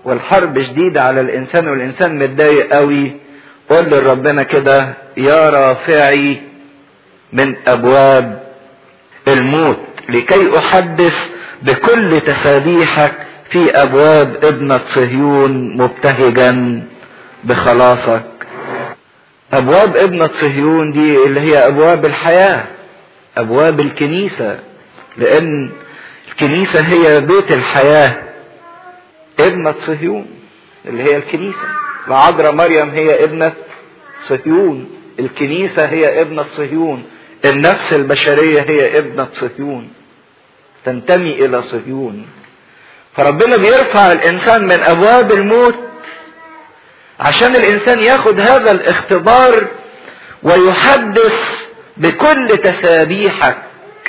والحرب شديدة على الإنسان والإنسان متضايق قوي قول لربنا كده يا رافعي من أبواب الموت لكي أحدث بكل تسابيحك في أبواب ابنة صهيون مبتهجا بخلاصك أبواب ابنة صهيون دي اللي هي أبواب الحياة أبواب الكنيسة لأن الكنيسة هي بيت الحياة ابنة صهيون اللي هي الكنيسة العذراء مريم هي ابنة صهيون الكنيسة هي ابنة صهيون النفس البشرية هي ابنة صهيون تنتمي إلى صهيون فربنا بيرفع الإنسان من أبواب الموت عشان الإنسان ياخد هذا الاختبار ويحدث بكل تسابيحك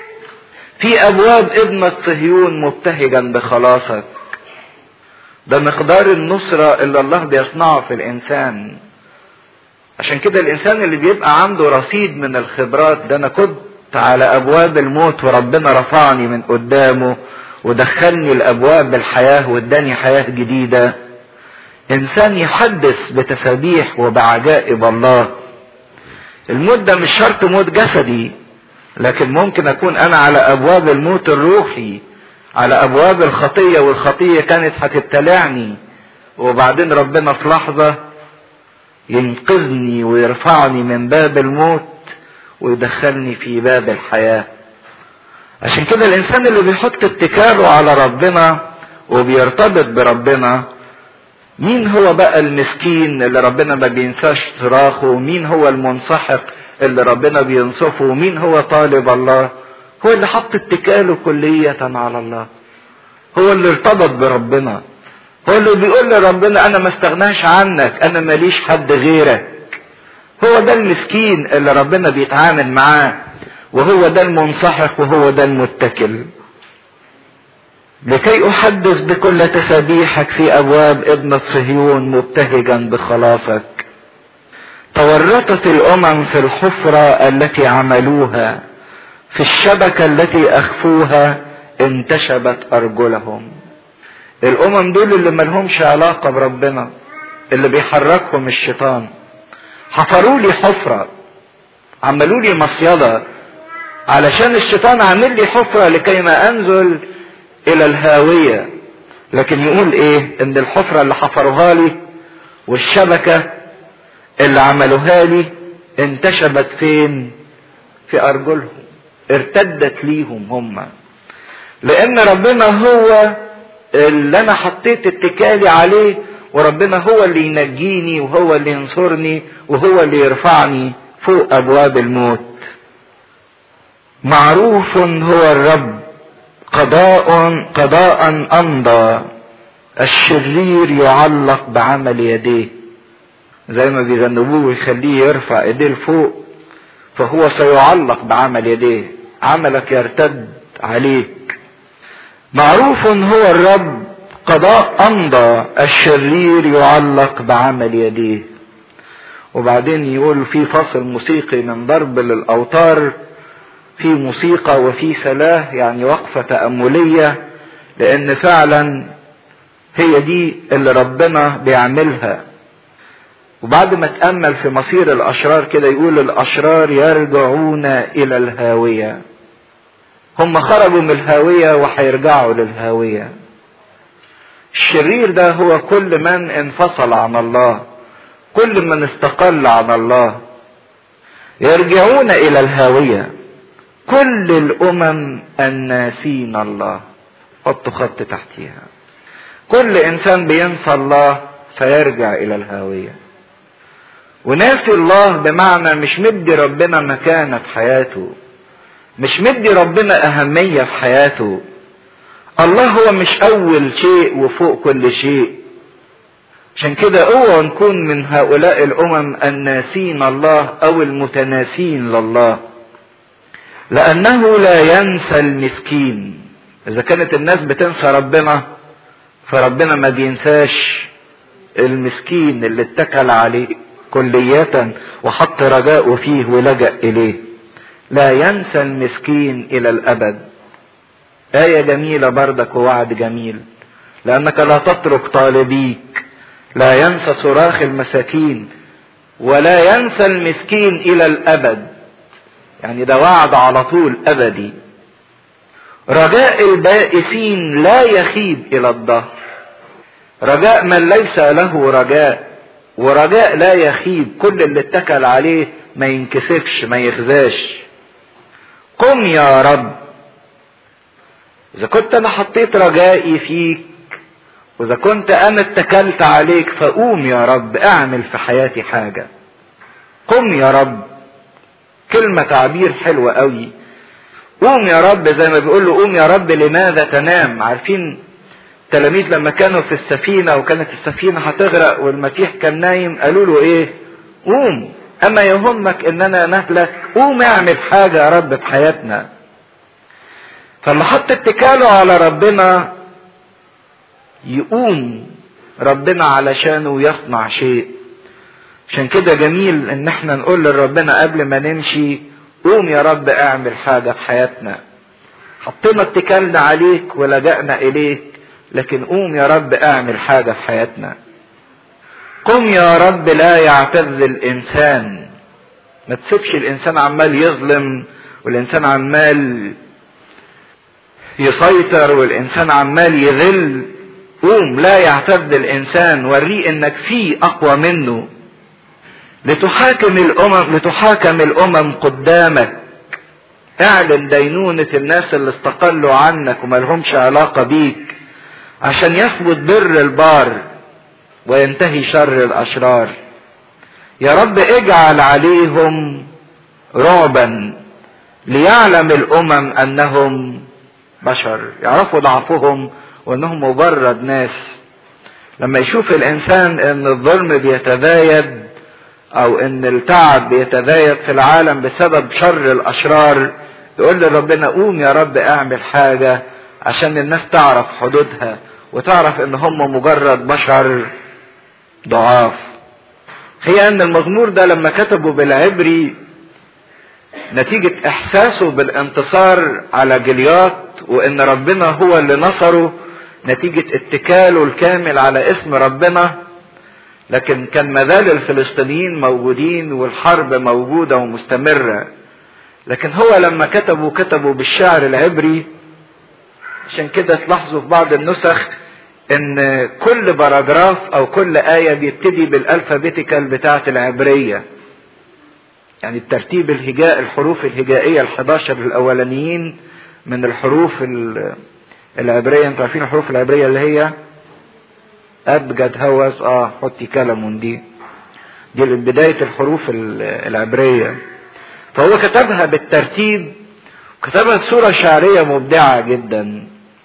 في أبواب ابنة صهيون مبتهجا بخلاصك ده مقدار النصرة اللي الله بيصنعه في الإنسان عشان كده الإنسان اللي بيبقى عنده رصيد من الخبرات ده أنا كنت على أبواب الموت وربنا رفعني من قدامه ودخلني لأبواب الحياة واداني حياة جديدة إنسان يحدث بتسابيح وبعجائب الله الموت ده مش شرط موت جسدي لكن ممكن أكون أنا على أبواب الموت الروحي على ابواب الخطيه والخطيه كانت هتبتلعني وبعدين ربنا في لحظه ينقذني ويرفعني من باب الموت ويدخلني في باب الحياه عشان كده الانسان اللي بيحط اتكاله على ربنا وبيرتبط بربنا مين هو بقى المسكين اللي ربنا ما بينساش صراخه مين هو المنسحق اللي ربنا بينصفه مين هو طالب الله هو اللي حط اتكاله كلية على الله هو اللي ارتبط بربنا هو اللي بيقول لربنا انا ما استغناش عنك انا ماليش حد غيرك هو ده المسكين اللي ربنا بيتعامل معاه وهو ده المنسحق وهو ده المتكل لكي احدث بكل تسابيحك في ابواب ابنة صهيون مبتهجا بخلاصك تورطت الامم في الحفرة التي عملوها في الشبكة التي أخفوها انتشبت أرجلهم الأمم دول اللي ملهمش علاقة بربنا اللي بيحركهم الشيطان حفروا لي حفرة عملوا لي مصيدة علشان الشيطان عامل لي حفرة لكي ما أنزل إلى الهاوية لكن يقول إيه إن الحفرة اللي حفروها لي والشبكة اللي عملوها لي انتشبت فين في أرجلهم ارتدت ليهم هم لان ربنا هو اللي انا حطيت اتكالي عليه وربنا هو اللي ينجيني وهو اللي ينصرني وهو اللي يرفعني فوق ابواب الموت معروف هو الرب قضاء قضاء امضى الشرير يعلق بعمل يديه زي ما بيذنبوه ويخليه يرفع ايديه لفوق فهو سيعلق بعمل يديه عملك يرتد عليك معروف هو الرب قضاء امضى الشرير يعلق بعمل يديه وبعدين يقول في فصل موسيقي من ضرب للاوتار في موسيقى وفي سلاه يعني وقفه تامليه لان فعلا هي دي اللي ربنا بيعملها وبعد ما تأمل في مصير الأشرار كده يقول الأشرار يرجعون إلى الهاوية هم خرجوا من الهاوية وهيرجعوا للهاوية الشرير ده هو كل من انفصل عن الله كل من استقل عن الله يرجعون إلى الهاوية كل الأمم الناسين الله حطوا خط تحتيها كل إنسان بينسى الله سيرجع إلى الهاوية وناسي الله بمعنى مش مدي ربنا مكانة في حياته مش مدي ربنا أهمية في حياته الله هو مش أول شيء وفوق كل شيء عشان كده اوعوا نكون من هؤلاء الأمم الناسين الله أو المتناسين لله لأنه لا ينسى المسكين إذا كانت الناس بتنسى ربنا فربنا ما بينساش المسكين اللي اتكل عليه كلية وحط رجاءه فيه ولجأ إليه لا ينسى المسكين إلى الأبد آية جميلة بردك ووعد جميل لأنك لا تترك طالبيك لا ينسى صراخ المساكين ولا ينسى المسكين إلى الأبد يعني ده وعد على طول أبدي رجاء البائسين لا يخيب إلى الدهر رجاء من ليس له رجاء ورجاء لا يخيب كل اللي اتكل عليه ما ينكسفش ما يخزاش قم يا رب اذا كنت انا حطيت رجائي فيك واذا كنت انا اتكلت عليك فقوم يا رب اعمل في حياتي حاجة قم يا رب كلمة تعبير حلوة قوي قوم يا رب زي ما بيقول له قوم يا رب لماذا تنام عارفين التلاميذ لما كانوا في السفينة وكانت السفينة هتغرق والمسيح كان نايم قالوا له ايه قوم اما يهمك اننا نهلك قوم اعمل حاجة يا رب في حياتنا فاللي حط اتكاله على ربنا يقوم ربنا علشانه يصنع شيء عشان كده جميل ان احنا نقول لربنا قبل ما نمشي قوم يا رب اعمل حاجة في حياتنا حطينا اتكالنا عليك ولجأنا اليك لكن قوم يا رب اعمل حاجة في حياتنا قم يا رب لا يعتذ الانسان ما تسيبش الانسان عمال يظلم والانسان عمال يسيطر والانسان عمال يذل قوم لا يعتد الانسان وريه انك فيه اقوى منه لتحاكم الامم لتحاكم الامم قدامك اعلن دينونة الناس اللي استقلوا عنك وملهمش علاقة بيك عشان يثبت بر البار وينتهي شر الاشرار يا رب اجعل عليهم رعبا ليعلم الامم انهم بشر يعرفوا ضعفهم وانهم مجرد ناس لما يشوف الانسان ان الظلم بيتزايد او ان التعب بيتزايد في العالم بسبب شر الاشرار يقول لربنا قوم يا رب اعمل حاجة عشان الناس تعرف حدودها وتعرف ان هم مجرد بشر ضعاف هي ان المزمور ده لما كتبه بالعبري نتيجة احساسه بالانتصار على جليات وان ربنا هو اللي نصره نتيجة اتكاله الكامل على اسم ربنا لكن كان مازال الفلسطينيين موجودين والحرب موجودة ومستمرة لكن هو لما كتبوا كتبوا بالشعر العبري عشان كده تلاحظوا في بعض النسخ ان كل باراجراف او كل آية بيبتدي بالالفابيتيكال بتاعة العبرية يعني الترتيب الهجاء الحروف الهجائية ال11 الاولانيين من الحروف العبرية انتوا عارفين الحروف العبرية اللي هي ابجد هوس اه حطي كلم دي دي بداية الحروف العبرية فهو كتبها بالترتيب كتبها بصورة شعرية مبدعة جدا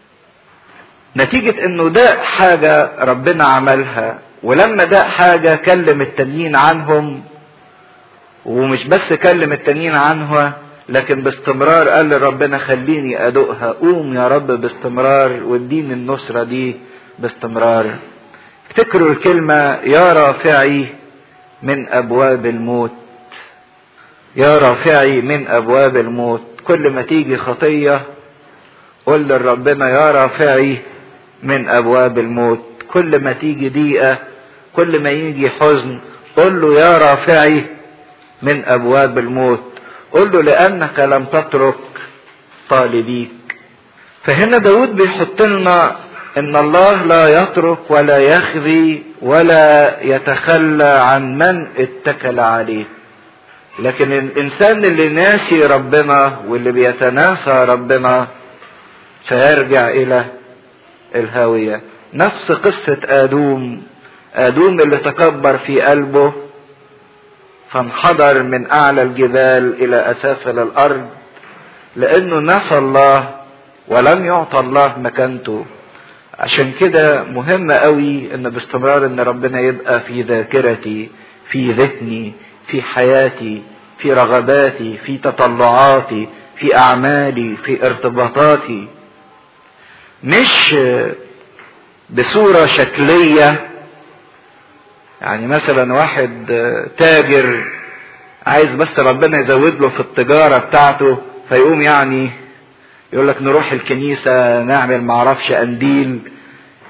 نتيجة انه ده حاجة ربنا عملها ولما ده حاجة كلم التانيين عنهم ومش بس كلم التانيين عنها لكن باستمرار قال لربنا خليني ادوقها قوم يا رب باستمرار واديني النصرة دي باستمرار افتكروا الكلمة يا رافعي من ابواب الموت يا رافعي من ابواب الموت كل ما تيجي خطية قل لربنا يا رافعي من ابواب الموت كل ما تيجي ضيقة كل ما يجي حزن قل له يا رافعي من ابواب الموت قل له لانك لم تترك طالبيك فهنا داود بيحط لنا ان الله لا يترك ولا يخذي ولا يتخلى عن من اتكل عليه لكن الانسان اللي ناسي ربنا واللي بيتناسى ربنا سيرجع الى الهاوية نفس قصة ادوم ادوم اللي تكبر في قلبه فانحدر من اعلى الجبال الى اسافل الارض لانه نسى الله ولم يعطى الله مكانته عشان كده مهم قوي ان باستمرار ان ربنا يبقى في ذاكرتي في ذهني في حياتي في رغباتي في تطلعاتي في اعمالي في ارتباطاتي مش بصورة شكلية يعني مثلا واحد تاجر عايز بس ربنا يزود له في التجارة بتاعته فيقوم يعني يقول لك نروح الكنيسة نعمل معرفش قنديل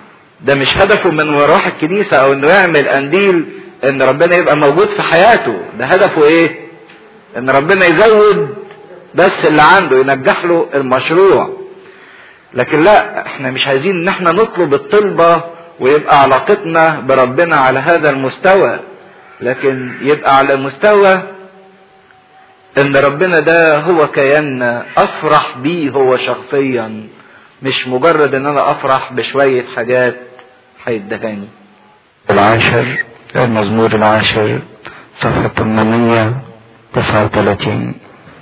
ده مش هدفه من وراح الكنيسة او انه يعمل قنديل ان ربنا يبقى موجود في حياته ده هدفه ايه ان ربنا يزود بس اللي عنده ينجح له المشروع لكن لا احنا مش عايزين ان احنا نطلب الطلبة ويبقى علاقتنا بربنا على هذا المستوى لكن يبقى على مستوى ان ربنا ده هو كياننا افرح بيه هو شخصيا مش مجرد ان انا افرح بشوية حاجات هيدهاني العاشر المزمور العاشر صفحة 839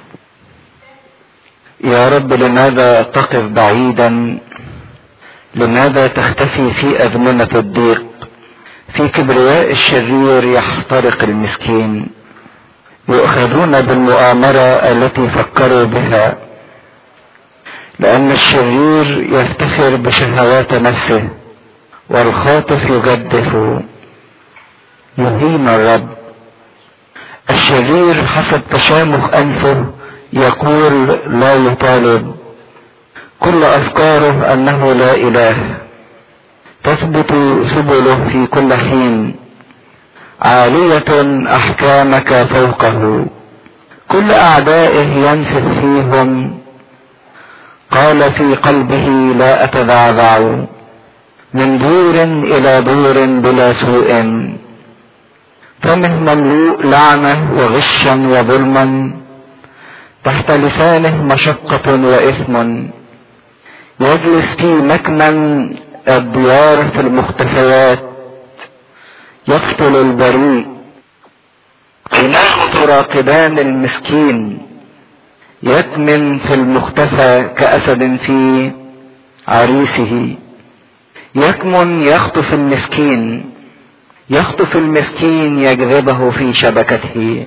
يا رب لماذا تقف بعيدا لماذا تختفي في أزمنة الضيق في كبرياء الشرير يحترق المسكين يؤخذون بالمؤامرة التي فكروا بها لأن الشرير يفتخر بشهوات نفسه والخاطف يجدف يهين الرب الشرير حسب تشامخ أنفه يقول لا يطالب كل أفكاره أنه لا إله تثبت سبله في كل حين عالية أحكامك فوقه كل أعدائه ينفذ فيهم قال في قلبه لا أتذعذع من دور إلى دور بلا سوء فمه مملوء لعنة وغشا وظلما تحت لسانه مشقة وإثم يجلس في مكمن الديار في المختفيات يقتل البريء عيناه تراقبان المسكين يكمن في المختفى كأسد في عريسه يكمن يخطف المسكين يخطف المسكين يجذبه في شبكته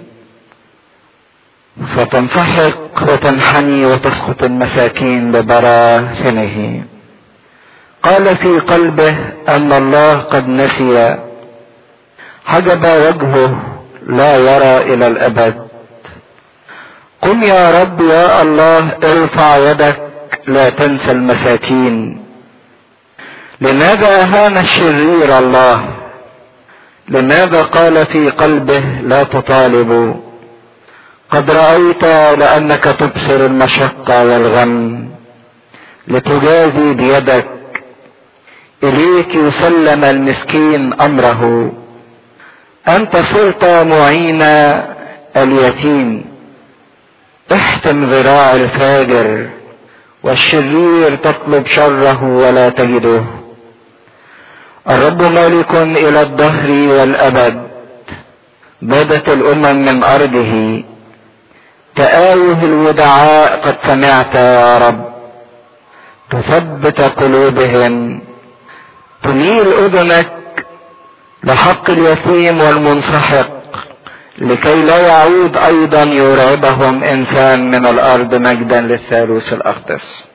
فتنسحق وتنحني وتسقط المساكين ببراثنه قال في قلبه ان الله قد نسي حجب وجهه لا يرى الى الابد قم يا رب يا الله ارفع يدك لا تنسى المساكين لماذا اهان الشرير الله لماذا قال في قلبه لا تطالبوا قد رأيت لأنك تبصر المشقة والغم لتجازي بيدك إليك يسلم المسكين أمره أنت صرت معين اليتيم احتم ذراع الفاجر والشرير تطلب شره ولا تجده الرب مالك إلى الدهر والأبد بدت الأمم من أرضه تآوه الودعاء قد سمعت يا رب تثبت قلوبهم تميل اذنك لحق اليتيم والمنسحق لكي لا يعود ايضا يرعبهم انسان من الارض مجدا للثالوث الاقدس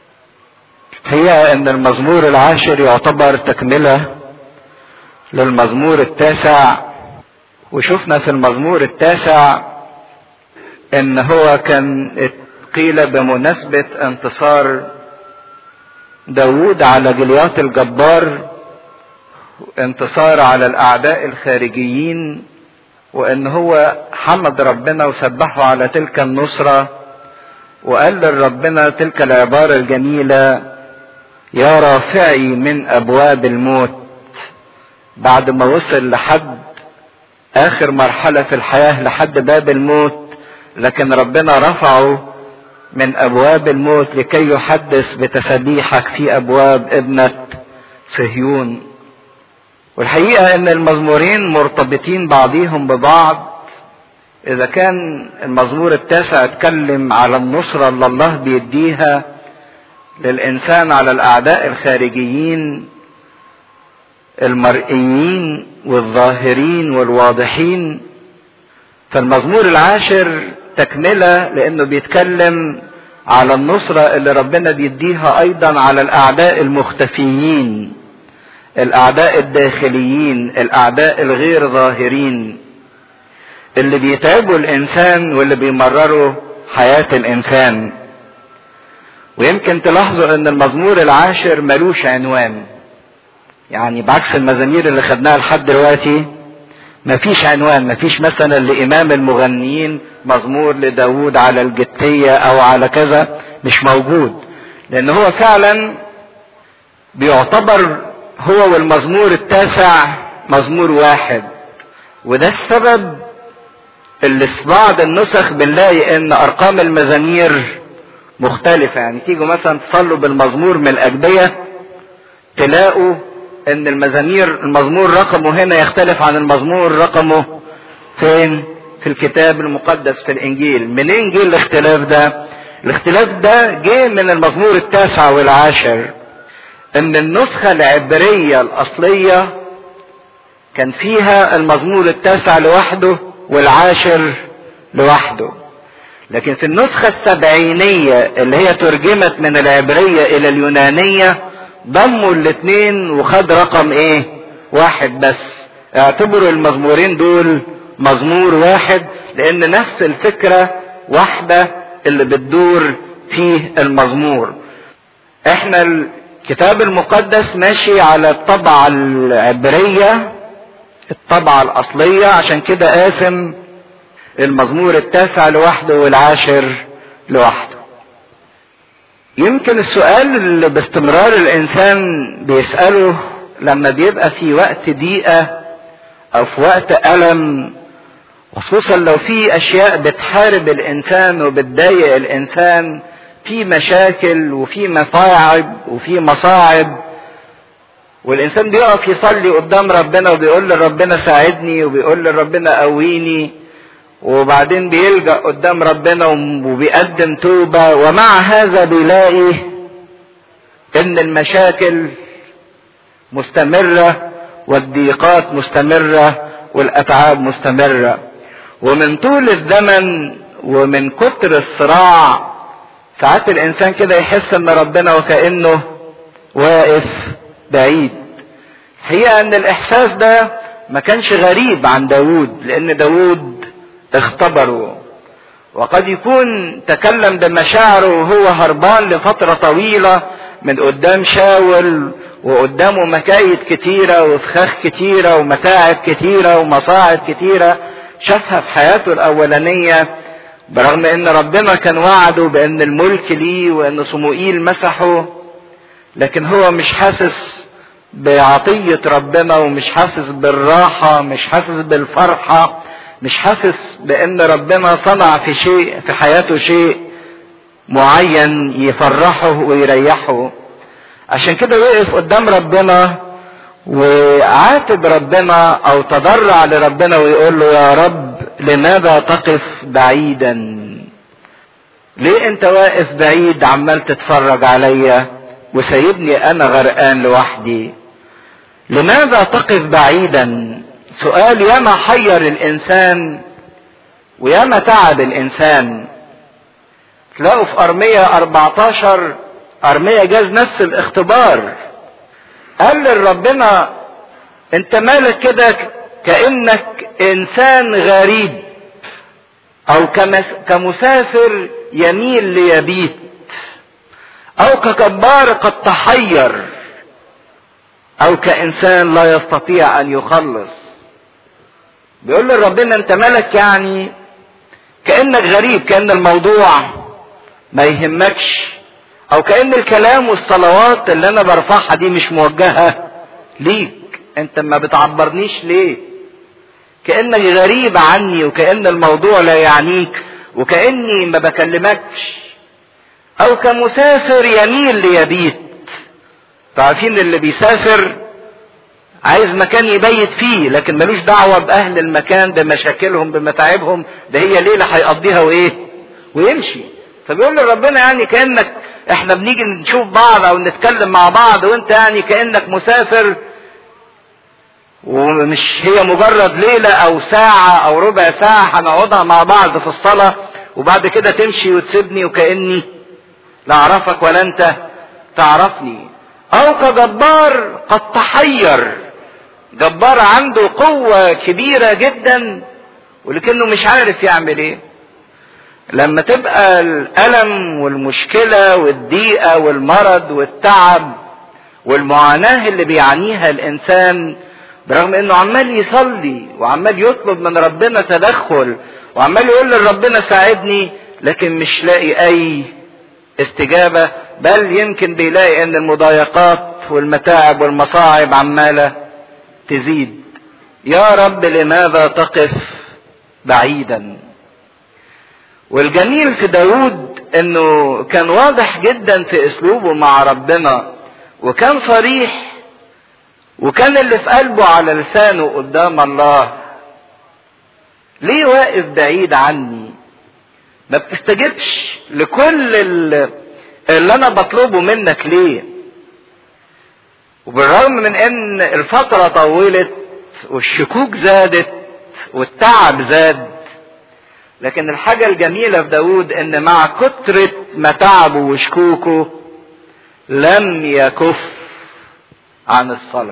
هي ان المزمور العاشر يعتبر تكمله للمزمور التاسع وشفنا في المزمور التاسع ان هو كان قيل بمناسبة انتصار داود على جليات الجبار انتصار على الاعداء الخارجيين وان هو حمد ربنا وسبحه على تلك النصرة وقال لربنا تلك العبارة الجميلة يا رافعي من ابواب الموت بعد ما وصل لحد اخر مرحلة في الحياة لحد باب الموت لكن ربنا رفعه من ابواب الموت لكي يحدث بتسبيحك في ابواب ابنة صهيون والحقيقة ان المزمورين مرتبطين بعضيهم ببعض اذا كان المزمور التاسع اتكلم على النصرة اللي الله بيديها للانسان على الاعداء الخارجيين المرئيين والظاهرين والواضحين فالمزمور العاشر تكملة لانه بيتكلم على النصرة اللي ربنا بيديها ايضا على الاعداء المختفيين الاعداء الداخليين الاعداء الغير ظاهرين اللي بيتعبوا الانسان واللي بيمرروا حياة الانسان ويمكن تلاحظوا ان المزمور العاشر ملوش عنوان يعني بعكس المزامير اللي خدناها لحد دلوقتي مفيش عنوان مفيش مثلا لإمام المغنيين مزمور لداود على الجتية أو على كذا مش موجود لأن هو فعلا بيعتبر هو والمزمور التاسع مزمور واحد وده السبب اللي في بعض النسخ بنلاقي ان ارقام المزامير مختلفة يعني تيجوا مثلا تصلوا بالمزمور من الاجبية تلاقوا ان المزامير المزمور رقمه هنا يختلف عن المزمور رقمه فين في الكتاب المقدس في الانجيل منين جه الاختلاف ده الاختلاف ده جه من المزمور التاسع والعاشر ان النسخة العبرية الاصلية كان فيها المزمور التاسع لوحده والعاشر لوحده لكن في النسخة السبعينية اللي هي ترجمت من العبرية الى اليونانية ضموا الاثنين وخد رقم ايه واحد بس اعتبروا المزمورين دول مزمور واحد لان نفس الفكرة واحدة اللي بتدور فيه المزمور احنا الكتاب المقدس ماشي على الطبعة العبرية الطبعة الاصلية عشان كده قاسم المزمور التاسع لوحده والعاشر لوحده يمكن السؤال اللي باستمرار الانسان بيسأله لما بيبقى في وقت ضيقة او في وقت الم خصوصا لو في اشياء بتحارب الانسان وبتضايق الانسان في مشاكل وفي مصاعب وفي مصاعب والانسان بيقف يصلي قدام ربنا وبيقول لربنا ساعدني وبيقول لربنا قويني وبعدين بيلجأ قدام ربنا وبيقدم توبة ومع هذا بيلاقي ان المشاكل مستمرة والضيقات مستمرة والاتعاب مستمرة ومن طول الزمن ومن كتر الصراع ساعات الانسان كده يحس ان ربنا وكأنه واقف بعيد هي ان الاحساس ده ما كانش غريب عن داود لان داود اختبره وقد يكون تكلم بمشاعره وهو هربان لفترة طويلة من قدام شاول وقدامه مكايد كتيرة وفخاخ كتيرة ومتاعب كتيرة ومصاعب كتيرة شافها في حياته الأولانية برغم ان ربنا كان وعده بان الملك ليه وان صموئيل مسحه لكن هو مش حاسس بعطية ربنا ومش حاسس بالراحة مش حاسس بالفرحة مش حاسس بان ربنا صنع في شيء في حياته شيء معين يفرحه ويريحه عشان كده وقف قدام ربنا وعاتب ربنا او تضرع لربنا ويقول له يا رب لماذا تقف بعيدا ليه انت واقف بعيد عمال تتفرج عليا وسايبني انا غرقان لوحدي لماذا تقف بعيدا سؤال ياما حير الانسان وياما تعب الانسان تلاقوا في ارمية 14 ارمية جاز نفس الاختبار قال لربنا انت مالك كده كانك انسان غريب او كمسافر يميل ليبيت او كجبار قد تحير او كانسان لا يستطيع ان يخلص بيقول لربنا انت مالك يعني كانك غريب كان الموضوع ما يهمكش او كان الكلام والصلوات اللي انا برفعها دي مش موجهه ليك انت ما بتعبرنيش ليه كانك غريب عني وكان الموضوع لا يعنيك وكاني ما بكلمكش او كمسافر يميل ليبيت عارفين اللي بيسافر عايز مكان يبيت فيه لكن ملوش دعوة بأهل المكان بمشاكلهم بمتاعبهم ده هي ليلة هيقضيها وإيه ويمشي فبيقول لربنا يعني كأنك احنا بنيجي نشوف بعض او نتكلم مع بعض وانت يعني كأنك مسافر ومش هي مجرد ليلة او ساعة او ربع ساعة هنقعدها مع بعض في الصلاة وبعد كده تمشي وتسيبني وكأني لا اعرفك ولا انت تعرفني او كجبار قد تحير جبار عنده قوة كبيرة جدا ولكنه مش عارف يعمل ايه لما تبقى الألم والمشكلة والضيقة والمرض والتعب والمعاناة اللي بيعانيها الانسان برغم انه عمال يصلي وعمال يطلب من ربنا تدخل وعمال يقول لربنا ساعدني لكن مش لاقي اي استجابة بل يمكن بيلاقي ان المضايقات والمتاعب والمصاعب عمالة تزيد يا رب لماذا تقف بعيدا والجميل في داود انه كان واضح جدا في اسلوبه مع ربنا وكان صريح وكان اللي في قلبه على لسانه قدام الله ليه واقف بعيد عني ما بتستجبش لكل اللي انا بطلبه منك ليه وبالرغم من ان الفترة طولت والشكوك زادت والتعب زاد لكن الحاجة الجميلة في داود ان مع كترة ما تعبه وشكوكه لم يكف عن الصلاة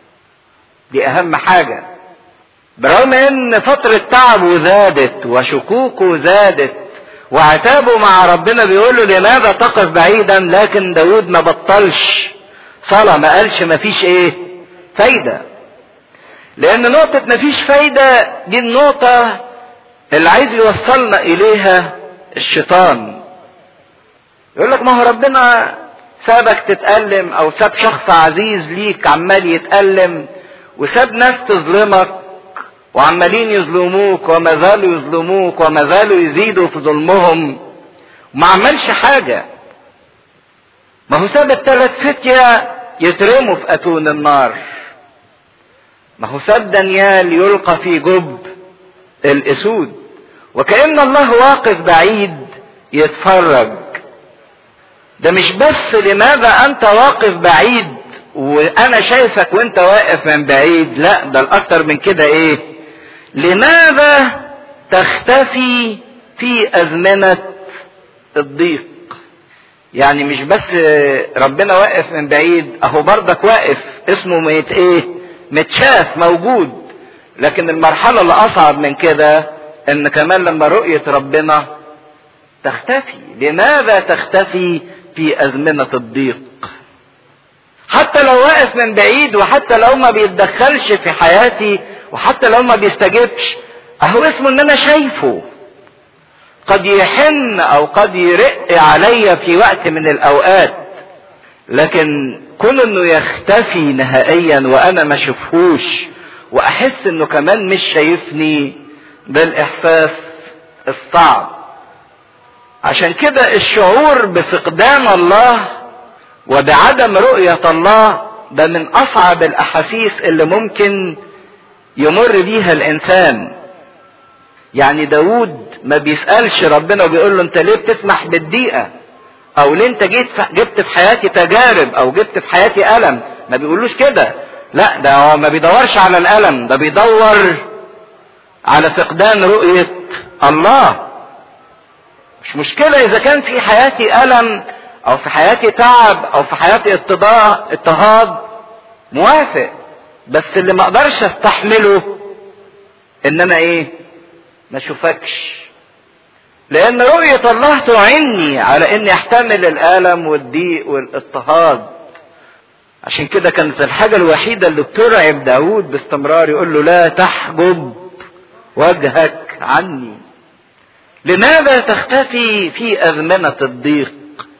دي اهم حاجة برغم ان فترة تعبه زادت وشكوكه زادت وعتابه مع ربنا بيقول له لماذا تقف بعيدا لكن داود ما بطلش صلاة ما قالش ما فيش ايه فايدة لان نقطة ما فيش فايدة دي النقطة اللي عايز يوصلنا اليها الشيطان يقول لك ما هو ربنا سابك تتألم او ساب شخص عزيز ليك عمال يتألم وساب ناس تظلمك وعمالين يظلموك وما زالوا يظلموك وما زالوا يزيدوا في ظلمهم وما عملش حاجة ما هو ساب الثلاث فتية يترموا في أتون النار ما هو ساب دانيال يلقى في جب الأسود وكأن الله واقف بعيد يتفرج ده مش بس لماذا أنت واقف بعيد وأنا شايفك وأنت واقف من بعيد لا ده الأكتر من كده إيه لماذا تختفي في أزمنة الضيق يعني مش بس ربنا واقف من بعيد اهو بردك واقف اسمه ميت ايه متشاف موجود لكن المرحلة اللي اصعب من كده ان كمان لما رؤية ربنا تختفي لماذا تختفي في ازمنة الضيق حتى لو واقف من بعيد وحتى لو ما بيتدخلش في حياتي وحتى لو ما بيستجبش اهو اسمه ان انا شايفه قد يحن او قد يرق علي في وقت من الاوقات لكن كون انه يختفي نهائيا وانا ما اشوفهوش واحس انه كمان مش شايفني ده الاحساس الصعب عشان كده الشعور بفقدان الله وبعدم رؤية الله ده من اصعب الاحاسيس اللي ممكن يمر بيها الانسان يعني داود ما بيسألش ربنا وبيقول له انت ليه بتسمح بالضيقة او ليه انت جيت جبت في حياتي تجارب او جبت في حياتي ألم ما بيقولوش كده لا ده هو ما بيدورش على الألم ده بيدور على فقدان رؤية الله مش مشكلة اذا كان في حياتي ألم او في حياتي تعب او في حياتي اضطهاد موافق بس اللي ما اقدرش استحمله ان انا ايه ما اشوفكش لان رؤية الله تعني على اني احتمل الالم والضيق والاضطهاد عشان كده كانت الحاجة الوحيدة اللي بترعب داود باستمرار يقول له لا تحجب وجهك عني لماذا تختفي في ازمنة الضيق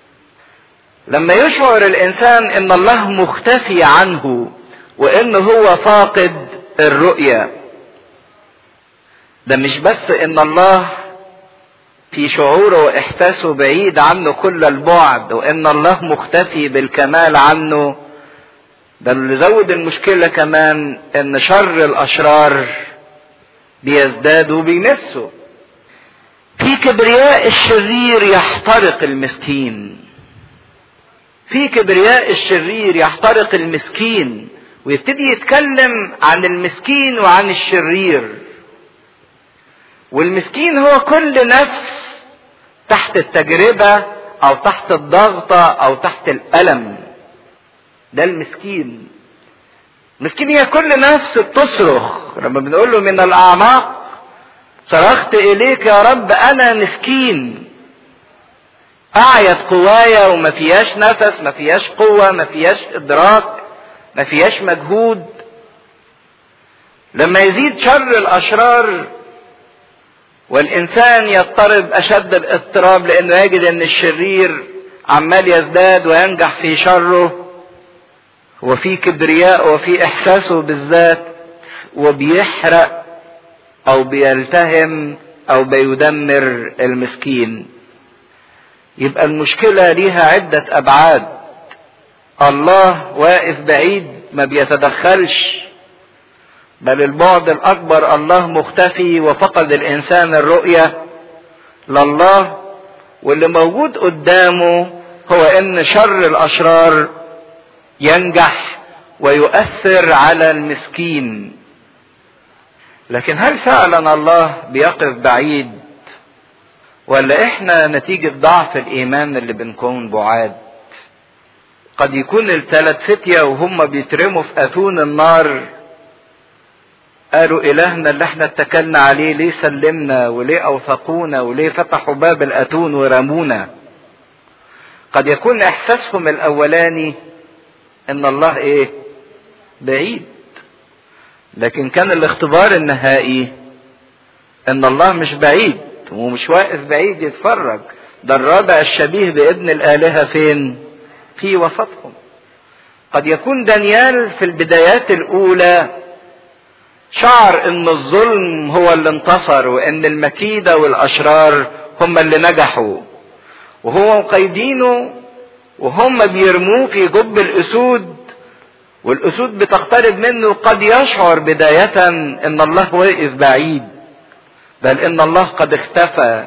لما يشعر الانسان ان الله مختفي عنه وان هو فاقد الرؤيه ده مش بس ان الله في شعوره واحساسه بعيد عنه كل البعد وان الله مختفي بالكمال عنه ده اللي زود المشكله كمان ان شر الاشرار بيزداد وبيمسه في كبرياء الشرير يحترق المسكين في كبرياء الشرير يحترق المسكين ويبتدي يتكلم عن المسكين وعن الشرير والمسكين هو كل نفس تحت التجربة او تحت الضغطة او تحت الألم ده المسكين المسكين هي كل نفس بتصرخ لما بنقول له من الأعماق صرخت إليك يا رب أنا مسكين اعيت قوايا وما فيهاش نفس ما فيهاش قوة ما فيهاش ادراك ما فيهاش مجهود لما يزيد شر الاشرار والانسان يضطرب اشد الاضطراب لانه يجد ان الشرير عمال يزداد وينجح في شره وفي كبرياء وفي احساسه بالذات وبيحرق او بيلتهم او بيدمر المسكين يبقى المشكلة ليها عدة ابعاد الله واقف بعيد ما بيتدخلش بل البعد الاكبر الله مختفي وفقد الانسان الرؤية لله واللي موجود قدامه هو ان شر الاشرار ينجح ويؤثر على المسكين لكن هل فعلا الله بيقف بعيد ولا احنا نتيجة ضعف الايمان اللي بنكون بعاد قد يكون الثلاث فتية وهم بيترموا في اتون النار قالوا الهنا اللي احنا اتكلنا عليه ليه سلمنا وليه اوثقونا وليه فتحوا باب الاتون ورمونا قد يكون احساسهم الاولاني ان الله ايه بعيد لكن كان الاختبار النهائي ان الله مش بعيد ومش واقف بعيد يتفرج ده الرابع الشبيه بابن الالهه فين في وسطهم قد يكون دانيال في البدايات الاولى شعر ان الظلم هو اللي انتصر وان المكيدة والاشرار هم اللي نجحوا وهو مقيدينه وهم بيرموه في جب الاسود والاسود بتقترب منه قد يشعر بداية ان الله واقف بعيد بل ان الله قد اختفى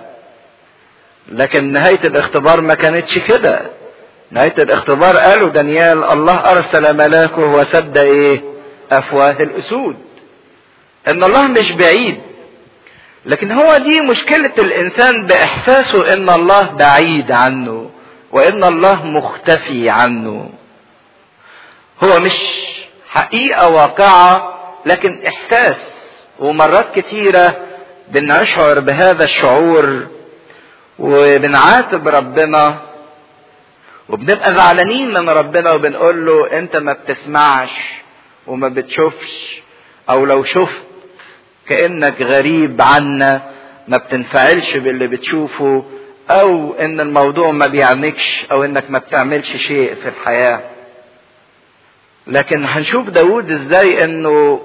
لكن نهاية الاختبار ما كانتش كده نهاية الاختبار قالوا دانيال الله ارسل ملاكه وسد ايه افواه الاسود ان الله مش بعيد لكن هو دي مشكلة الانسان باحساسه ان الله بعيد عنه وان الله مختفي عنه هو مش حقيقة واقعة لكن احساس ومرات كتيرة بنشعر بهذا الشعور وبنعاتب ربنا وبنبقى زعلانين من ربنا وبنقول له انت ما بتسمعش وما بتشوفش او لو شفت كانك غريب عنا ما بتنفعلش باللي بتشوفه او ان الموضوع ما بيعنيكش او انك ما بتعملش شيء في الحياه لكن هنشوف داود ازاي انه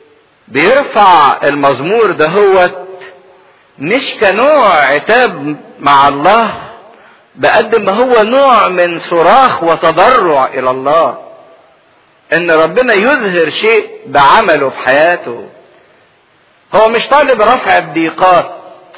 بيرفع المزمور دهوت مش كنوع عتاب مع الله بقد ما هو نوع من صراخ وتضرع الى الله ان ربنا يظهر شيء بعمله في حياته هو مش طالب رفع الضيقات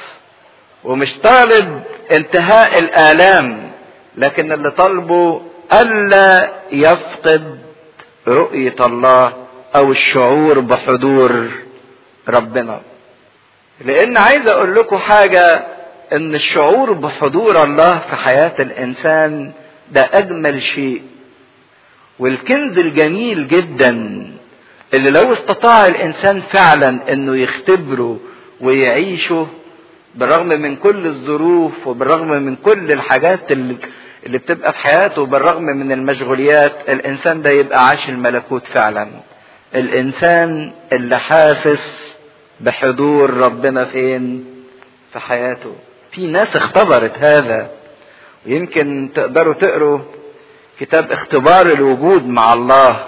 ومش طالب انتهاء الالام لكن اللي طالبه الا يفقد رؤيه الله او الشعور بحضور ربنا لان عايز اقول لكم حاجه ان الشعور بحضور الله في حياه الانسان ده اجمل شيء والكنز الجميل جدا اللي لو استطاع الانسان فعلا انه يختبره ويعيشه بالرغم من كل الظروف وبالرغم من كل الحاجات اللي, اللي بتبقى في حياته بالرغم من المشغوليات الانسان ده يبقى عاش الملكوت فعلا الانسان اللي حاسس بحضور ربنا فين في حياته في ناس اختبرت هذا ويمكن تقدروا تقروا كتاب اختبار الوجود مع الله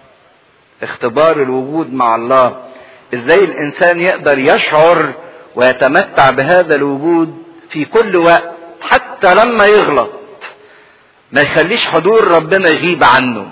اختبار الوجود مع الله ازاي الانسان يقدر يشعر ويتمتع بهذا الوجود في كل وقت حتى لما يغلط ما يخليش حضور ربنا يغيب عنه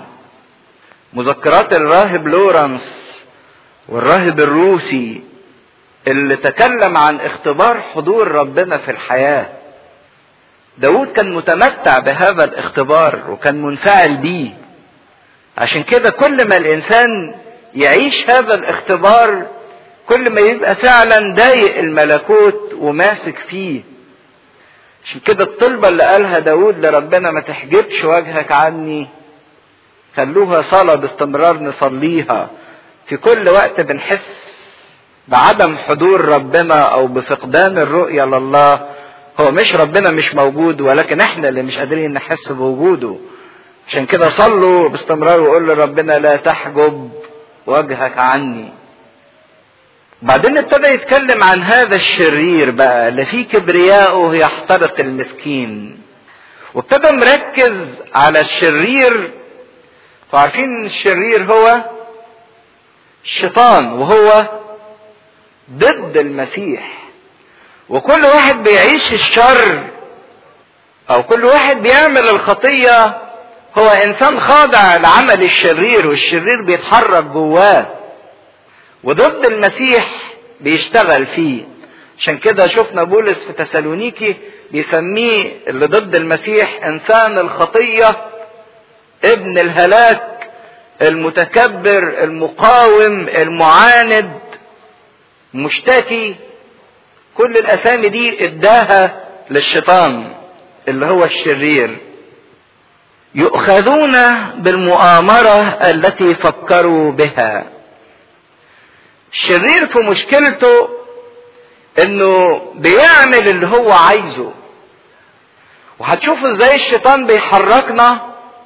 مذكرات الراهب لورنس والراهب الروسي اللي تكلم عن اختبار حضور ربنا في الحياه داود كان متمتع بهذا الاختبار وكان منفعل بيه عشان كده كل ما الانسان يعيش هذا الاختبار كل ما يبقى فعلا ضايق الملكوت وماسك فيه عشان كده الطلبة اللي قالها داود لربنا ما تحجبش وجهك عني خلوها صلاة باستمرار نصليها في كل وقت بنحس بعدم حضور ربنا او بفقدان الرؤية لله هو مش ربنا مش موجود ولكن احنا اللي مش قادرين نحس بوجوده عشان كده صلوا باستمرار وقول لربنا لا تحجب وجهك عني بعدين ابتدى يتكلم عن هذا الشرير بقى اللي فيه كبرياءه يحترق المسكين وابتدى مركز على الشرير فعارفين الشرير هو الشيطان وهو ضد المسيح وكل واحد بيعيش الشر او كل واحد بيعمل الخطية هو انسان خاضع لعمل الشرير والشرير بيتحرك جواه وضد المسيح بيشتغل فيه عشان كده شفنا بولس في تسالونيكي بيسميه اللي ضد المسيح انسان الخطية ابن الهلاك المتكبر المقاوم المعاند مشتكي كل الاسامي دي اداها للشيطان اللي هو الشرير يؤخذون بالمؤامرة التي فكروا بها الشرير في مشكلته انه بيعمل اللي هو عايزه وهتشوفوا ازاي الشيطان بيحركنا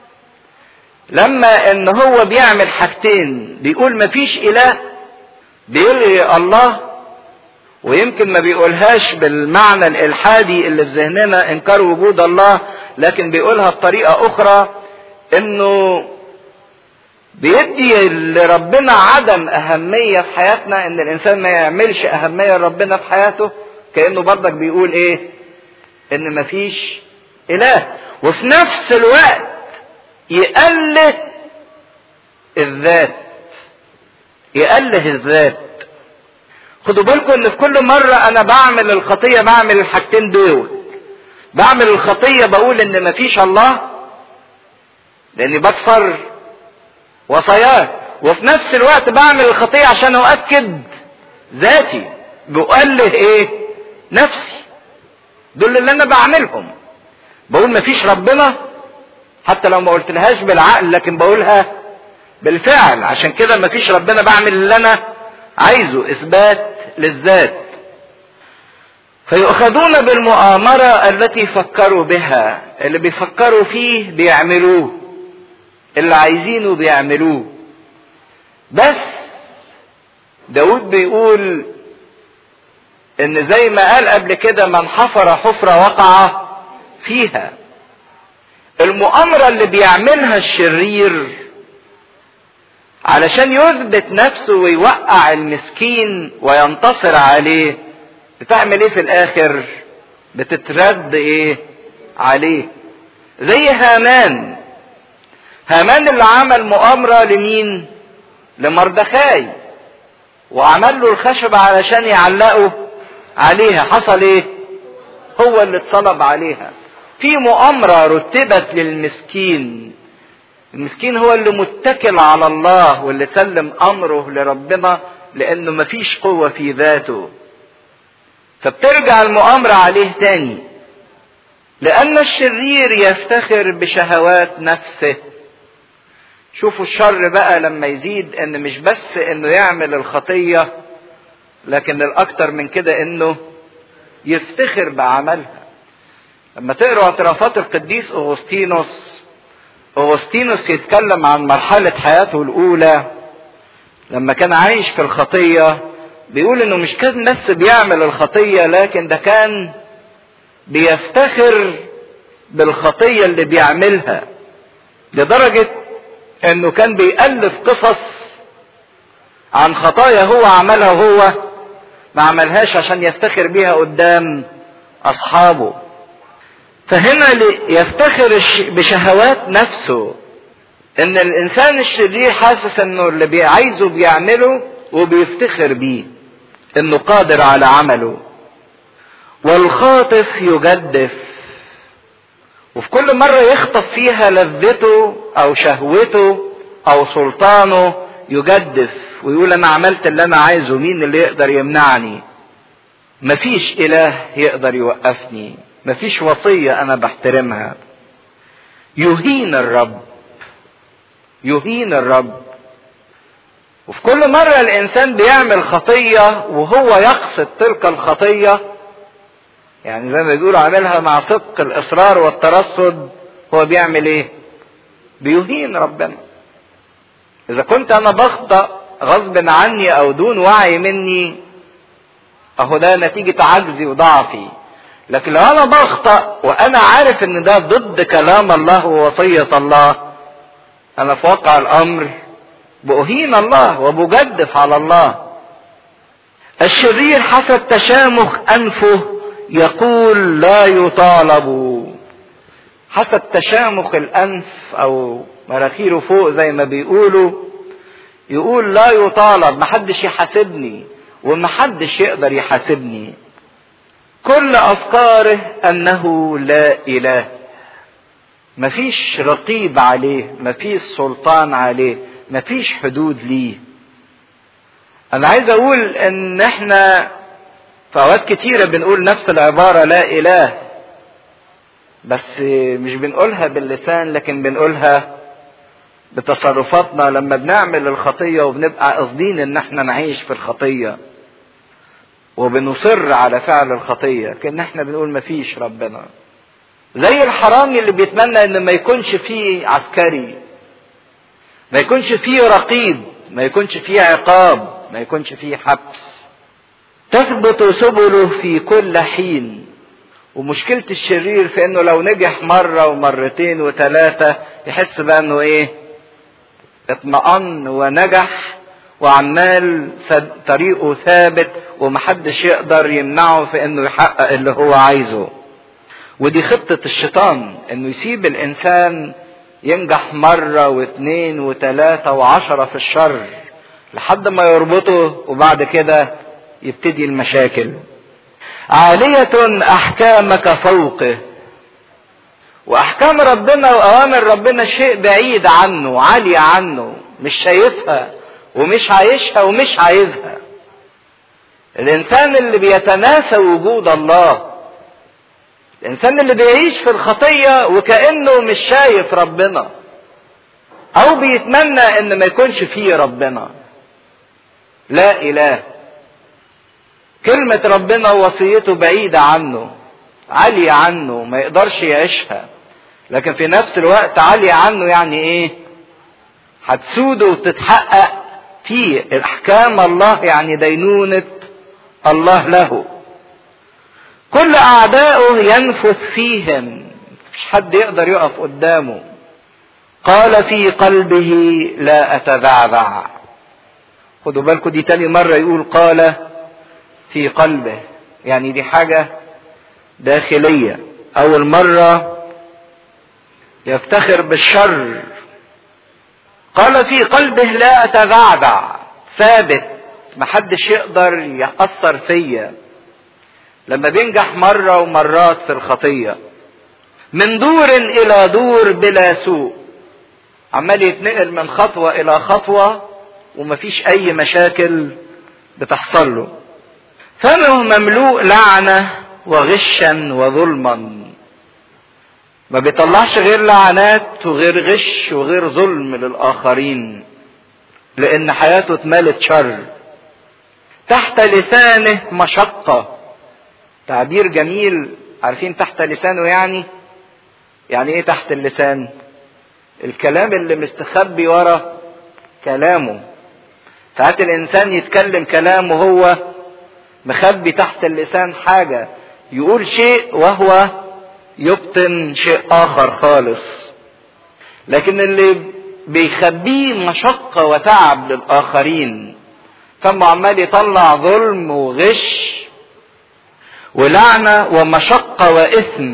لما ان هو بيعمل حاجتين بيقول مفيش اله بيلغي الله ويمكن ما بيقولهاش بالمعنى الالحادي اللي في ذهننا انكار وجود الله لكن بيقولها بطريقه اخرى انه بيدي لربنا عدم اهميه في حياتنا ان الانسان ما يعملش اهميه لربنا في حياته كانه برضك بيقول ايه ان مفيش اله وفي نفس الوقت يأله الذات يأله الذات خدوا بالكم ان في كل مرة انا بعمل الخطية بعمل الحاجتين دول بعمل الخطية بقول ان مفيش الله لاني بكسر وصاياه وفي نفس الوقت بعمل الخطية عشان اؤكد ذاتي بأله ايه نفسي دول اللي انا بعملهم بقول مفيش ربنا حتى لو ما قلتلهاش بالعقل لكن بقولها بالفعل عشان كده مفيش ربنا بعمل اللي انا عايزه اثبات للذات فيؤخذون بالمؤامرة التي فكروا بها اللي بيفكروا فيه بيعملوه اللي عايزينه بيعملوه بس داود بيقول ان زي ما قال قبل كده من حفر حفرة وقع فيها المؤامرة اللي بيعملها الشرير علشان يثبت نفسه ويوقع المسكين وينتصر عليه بتعمل ايه في الاخر بتترد ايه عليه زي هامان هامان اللي عمل مؤامرة لمين لمردخاي وعمل له الخشب علشان يعلقه عليها حصل ايه هو اللي اتصلب عليها في مؤامرة رتبت للمسكين المسكين هو اللي متكل على الله واللي سلم امره لربنا لانه مفيش قوة في ذاته فبترجع المؤامرة عليه تاني لان الشرير يفتخر بشهوات نفسه شوفوا الشر بقى لما يزيد ان مش بس انه يعمل الخطية لكن الاكتر من كده انه يفتخر بعملها لما تقروا اعترافات القديس اغسطينوس اغسطينوس يتكلم عن مرحلة حياته الاولى لما كان عايش في الخطية بيقول انه مش كان بس بيعمل الخطية لكن ده كان بيفتخر بالخطية اللي بيعملها لدرجة انه كان بيألف قصص عن خطايا هو عملها وهو ما عملهاش عشان يفتخر بيها قدام اصحابه فهنا يفتخر بشهوات نفسه ان الانسان الشرير حاسس انه اللي عايزه بيعمله وبيفتخر بيه انه قادر على عمله والخاطف يجدف وفي كل مرة يخطف فيها لذته او شهوته او سلطانه يجدف ويقول انا عملت اللي انا عايزه مين اللي يقدر يمنعني مفيش اله يقدر يوقفني مفيش وصية انا بحترمها يهين الرب يهين الرب وفي كل مرة الانسان بيعمل خطية وهو يقصد تلك الخطية يعني زي ما بيقولوا عاملها مع صدق الاصرار والترصد هو بيعمل ايه بيهين ربنا اذا كنت انا بخطأ غصب عني او دون وعي مني اهو ده نتيجة عجزي وضعفي لكن لو انا بخطأ وانا عارف ان ده ضد كلام الله ووصية الله انا في واقع الامر بأهين الله وبجدف على الله الشرير حسب تشامخ انفه يقول لا يطالب حسب تشامخ الانف او مراخيره فوق زي ما بيقولوا يقول لا يطالب محدش يحاسبني ومحدش يقدر يحاسبني كل افكاره انه لا اله مفيش رقيب عليه مفيش سلطان عليه مفيش حدود ليه انا عايز اقول ان احنا في اوقات كتيرة بنقول نفس العبارة لا اله بس مش بنقولها باللسان لكن بنقولها بتصرفاتنا لما بنعمل الخطية وبنبقى قاصدين ان احنا نعيش في الخطية وبنصر على فعل الخطية كأن احنا بنقول مفيش ربنا زي الحرامي اللي بيتمنى ان ما يكونش فيه عسكري ما يكونش فيه رقيب ما يكونش فيه عقاب ما يكونش فيه حبس تثبت سبله في كل حين ومشكلة الشرير في انه لو نجح مرة ومرتين وثلاثة يحس بقى انه ايه اطمأن ونجح وعمال طريقه ثابت ومحدش يقدر يمنعه في انه يحقق اللي هو عايزه ودي خطة الشيطان انه يسيب الانسان ينجح مرة واثنين وثلاثة وعشرة في الشر لحد ما يربطه وبعد كده يبتدي المشاكل عالية احكامك فوقه واحكام ربنا واوامر ربنا شيء بعيد عنه عالية عنه مش شايفها ومش عايشها ومش عايزها الانسان اللي بيتناسى وجود الله الانسان اللي بيعيش في الخطية وكأنه مش شايف ربنا او بيتمنى ان ما يكونش فيه ربنا لا اله كلمة ربنا ووصيته بعيدة عنه عالية عنه ما يقدرش يعيشها لكن في نفس الوقت عالية عنه يعني ايه هتسوده وتتحقق في احكام الله يعني دينونة الله له كل اعدائه ينفث فيهم مش حد يقدر يقف قدامه قال في قلبه لا اتذعذع خدوا بالكم دي تاني مرة يقول قال في قلبه يعني دي حاجة داخلية اول مرة يفتخر بالشر قال في قلبه لا اتذعذع ثابت محدش يقدر يأثر فيا لما بينجح مرة ومرات في الخطية من دور إلى دور بلا سوء عمال يتنقل من خطوة إلى خطوة ومفيش أي مشاكل بتحصل له فمه مملوء لعنة وغشا وظلما ما بيطلعش غير لعنات وغير غش وغير ظلم للآخرين لأن حياته اتملت شر تحت لسانه مشقة تعبير جميل عارفين تحت لسانه يعني يعني ايه تحت اللسان الكلام اللي مستخبي ورا كلامه ساعات الانسان يتكلم كلام وهو مخبي تحت اللسان حاجة يقول شيء وهو يبطن شيء اخر خالص لكن اللي بيخبيه مشقة وتعب للاخرين فما عمال يطلع ظلم وغش ولعنة ومشقة وإثم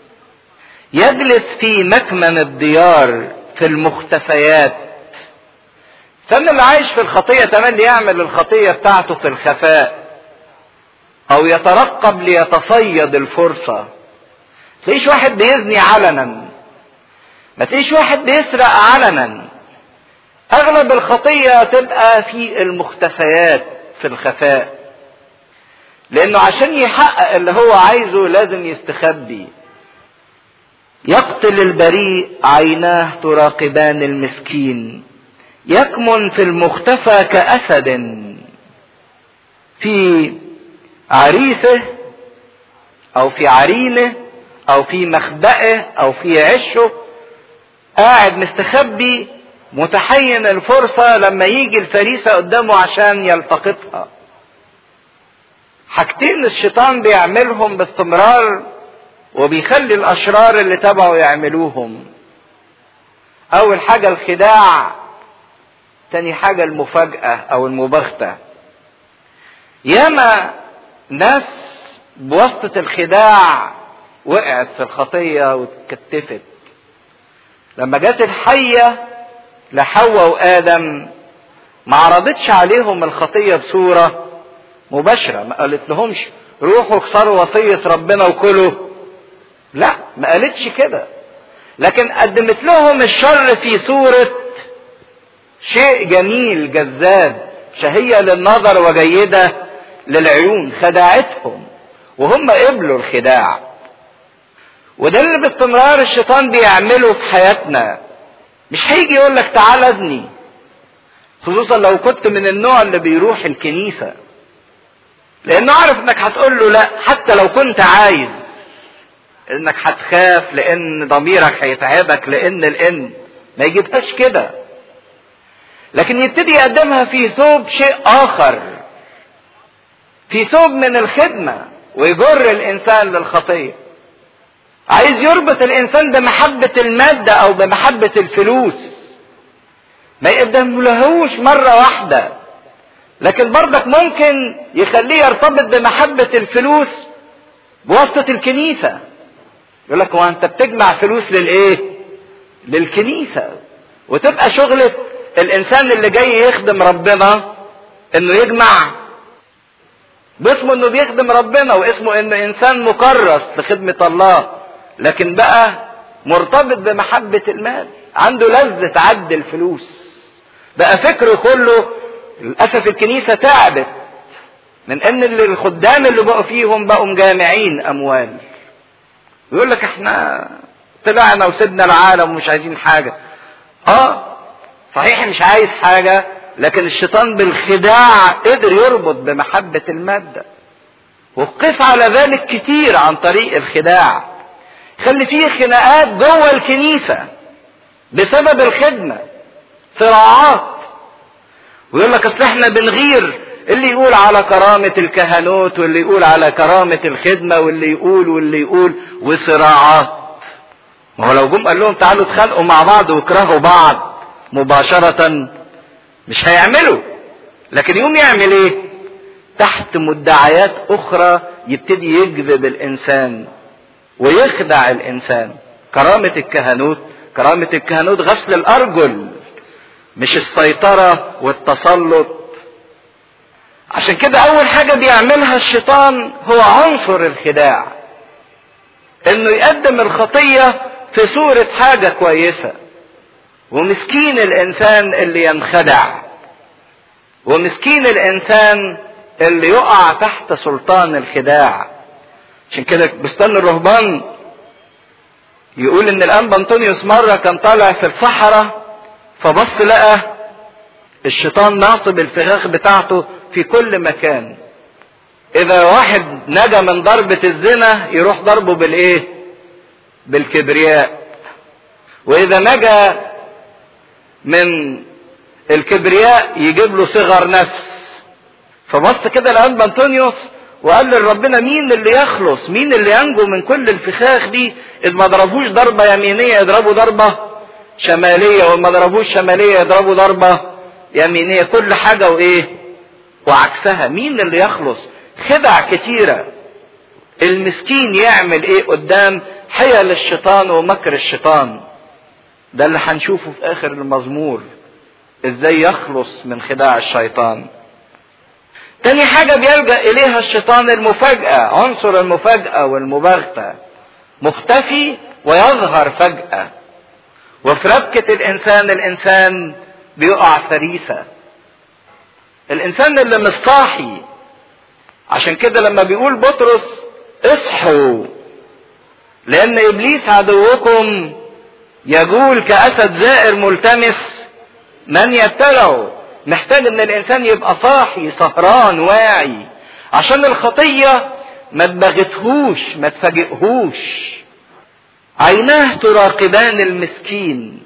يجلس في مكمن الديار في المختفيات سن اللي عايش في الخطية تملي يعمل الخطية بتاعته في الخفاء أو يترقب ليتصيد الفرصة تلاقيش واحد بيزني علنا ما تلاقيش واحد بيسرق علنا أغلب الخطية تبقى في المختفيات في الخفاء لانه عشان يحقق اللي هو عايزه لازم يستخبي يقتل البريء عيناه تراقبان المسكين يكمن في المختفى كاسد في عريسه او في عرينه او في مخبئه او في عشه قاعد مستخبي متحين الفرصة لما يجي الفريسة قدامه عشان يلتقطها حاجتين الشيطان بيعملهم باستمرار وبيخلي الاشرار اللي تبعه يعملوهم اول حاجة الخداع تاني حاجة المفاجأة او المباغتة ياما ناس بواسطة الخداع وقعت في الخطية واتكتفت لما جت الحية لحواء وآدم ما عرضتش عليهم الخطية بصورة مباشرة ما قالت لهمش روحوا اكسروا وصية ربنا وكلوا لا ما قالتش كده لكن قدمت لهم الشر في صورة شيء جميل جذاب شهية للنظر وجيدة للعيون خدعتهم وهم قبلوا الخداع وده اللي باستمرار الشيطان بيعمله في حياتنا مش هيجي يقول لك تعال ابني خصوصا لو كنت من النوع اللي بيروح الكنيسة لانه عارف انك هتقول له لا حتى لو كنت عايز انك هتخاف لان ضميرك هيتعبك لان لان ما يجيبهاش كده لكن يبتدي يقدمها في ثوب شيء اخر في ثوب من الخدمة ويجر الانسان للخطية عايز يربط الانسان بمحبة المادة او بمحبة الفلوس ما يقدملهوش مرة واحدة لكن برضك ممكن يخليه يرتبط بمحبة الفلوس بواسطة الكنيسة يقول لك هو انت بتجمع فلوس للايه للكنيسة وتبقى شغلة الانسان اللي جاي يخدم ربنا انه يجمع باسمه انه بيخدم ربنا واسمه انه انسان مكرس لخدمة الله لكن بقى مرتبط بمحبة المال عنده لذة عد الفلوس بقى فكره كله للأسف الكنيسة تعبت من ان اللي الخدام اللي بقوا فيهم بقوا مجامعين اموال يقول لك احنا طلعنا وسيبنا العالم ومش عايزين حاجة اه صحيح مش عايز حاجة لكن الشيطان بالخداع قدر يربط بمحبة المادة وقف على ذلك كتير عن طريق الخداع خلي فيه خناقات جوه الكنيسة بسبب الخدمة صراعات ويقول لك اصل احنا بنغير اللي يقول على كرامة الكهنوت واللي يقول على كرامة الخدمة واللي يقول واللي يقول وصراعات ما هو لو جم قال لهم تعالوا اتخانقوا مع بعض واكرهوا بعض مباشرة مش هيعملوا لكن يوم يعمل ايه تحت مدعيات اخرى يبتدي يجذب الانسان ويخدع الانسان كرامة الكهنوت كرامة الكهنوت غسل الارجل مش السيطرة والتسلط عشان كده اول حاجة بيعملها الشيطان هو عنصر الخداع انه يقدم الخطية في صورة حاجة كويسة ومسكين الانسان اللي ينخدع ومسكين الانسان اللي يقع تحت سلطان الخداع عشان كده بستان الرهبان يقول ان الانبا انطونيوس مرة كان طالع في الصحراء فبص لقى الشيطان ناصب الفخاخ بتاعته في كل مكان اذا واحد نجا من ضربة الزنا يروح ضربه بالايه بالكبرياء واذا نجا من الكبرياء يجيب له صغر نفس فبص كده لانبا انطونيوس وقال لربنا مين اللي يخلص مين اللي ينجو من كل الفخاخ دي اذ ما ضربوش ضربة يمينية يضربوا ضربة شمالية وما ضربوش شمالية يضربوا ضربة يمينية كل حاجة وايه وعكسها مين اللي يخلص خدع كتيرة المسكين يعمل ايه قدام حيل الشيطان ومكر الشيطان ده اللي هنشوفه في اخر المزمور ازاي يخلص من خداع الشيطان تاني حاجة بيلجأ إليها الشيطان المفاجأة عنصر المفاجأة والمباغتة مختفي ويظهر فجأة وفي ربكة الإنسان الإنسان بيقع فريسة الإنسان اللي مش صاحي عشان كده لما بيقول بطرس اصحوا لأن إبليس عدوكم يجول كأسد زائر ملتمس من يبتلعه محتاج ان الانسان يبقى صاحي سهران واعي عشان الخطية ما تبغتهوش ما تفاجئهوش عيناه تراقبان المسكين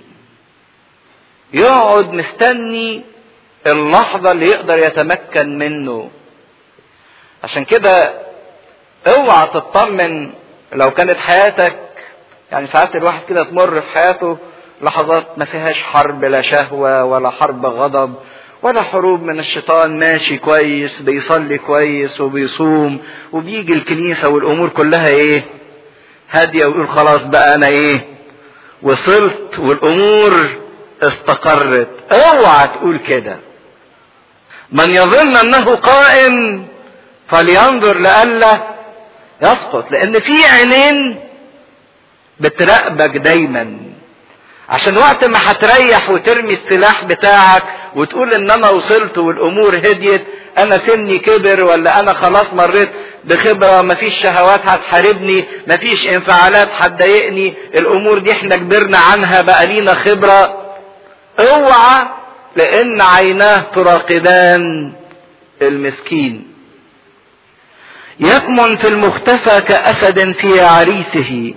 يقعد مستني اللحظة اللي يقدر يتمكن منه عشان كده اوعى تطمن لو كانت حياتك يعني ساعات الواحد كده تمر في حياته لحظات ما فيهاش حرب لا شهوة ولا حرب غضب ولا حروب من الشيطان ماشي كويس بيصلي كويس وبيصوم وبيجي الكنيسة والأمور كلها إيه هادية ويقول خلاص بقى أنا إيه وصلت والأمور استقرت اوعى تقول كده من يظن أنه قائم فلينظر لئلا يسقط لأن في عينين بتراقبك دايما عشان وقت ما هتريح وترمي السلاح بتاعك وتقول ان انا وصلت والامور هديت انا سني كبر ولا انا خلاص مريت بخبرة مفيش شهوات هتحاربني مفيش انفعالات هتضايقني الامور دي احنا كبرنا عنها بقى لينا خبرة اوعى لان عيناه تراقبان المسكين يكمن في المختفى كاسد في عريسه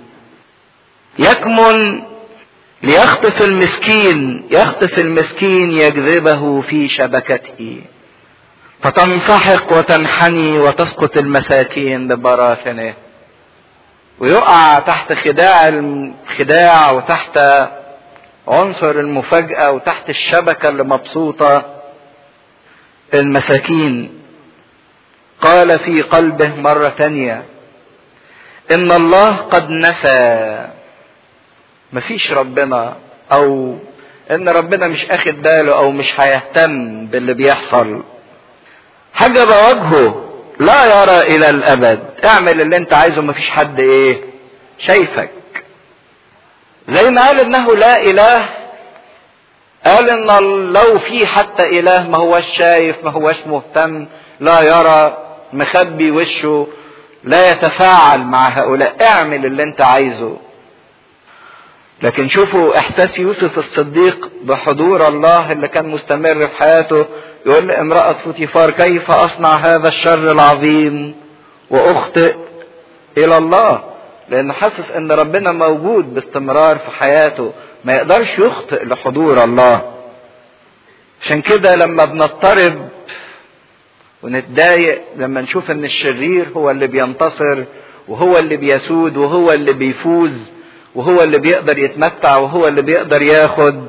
يكمن ليخطف المسكين يخطف المسكين يجذبه في شبكته فتنسحق وتنحني وتسقط المساكين ببراثنه ويقع تحت خداع الخداع وتحت عنصر المفاجأة وتحت الشبكة اللي مبسوطة المساكين قال في قلبه مرة تانية إن الله قد نسى مفيش ربنا او ان ربنا مش اخد باله او مش هيهتم باللي بيحصل حجب وجهه لا يرى الى الابد اعمل اللي انت عايزه مفيش حد ايه شايفك زي ما قال انه لا اله قال ان لو في حتى اله ما هوش شايف ما هوش مهتم لا يرى مخبي وشه لا يتفاعل مع هؤلاء اعمل اللي انت عايزه لكن شوفوا احساس يوسف الصديق بحضور الله اللي كان مستمر في حياته يقول لامرأة فوتيفار كيف اصنع هذا الشر العظيم واخطئ الى الله لانه حاسس ان ربنا موجود باستمرار في حياته ما يقدرش يخطئ لحضور الله عشان كده لما بنضطرب ونتضايق لما نشوف ان الشرير هو اللي بينتصر وهو اللي بيسود وهو اللي بيفوز وهو اللي بيقدر يتمتع وهو اللي بيقدر ياخد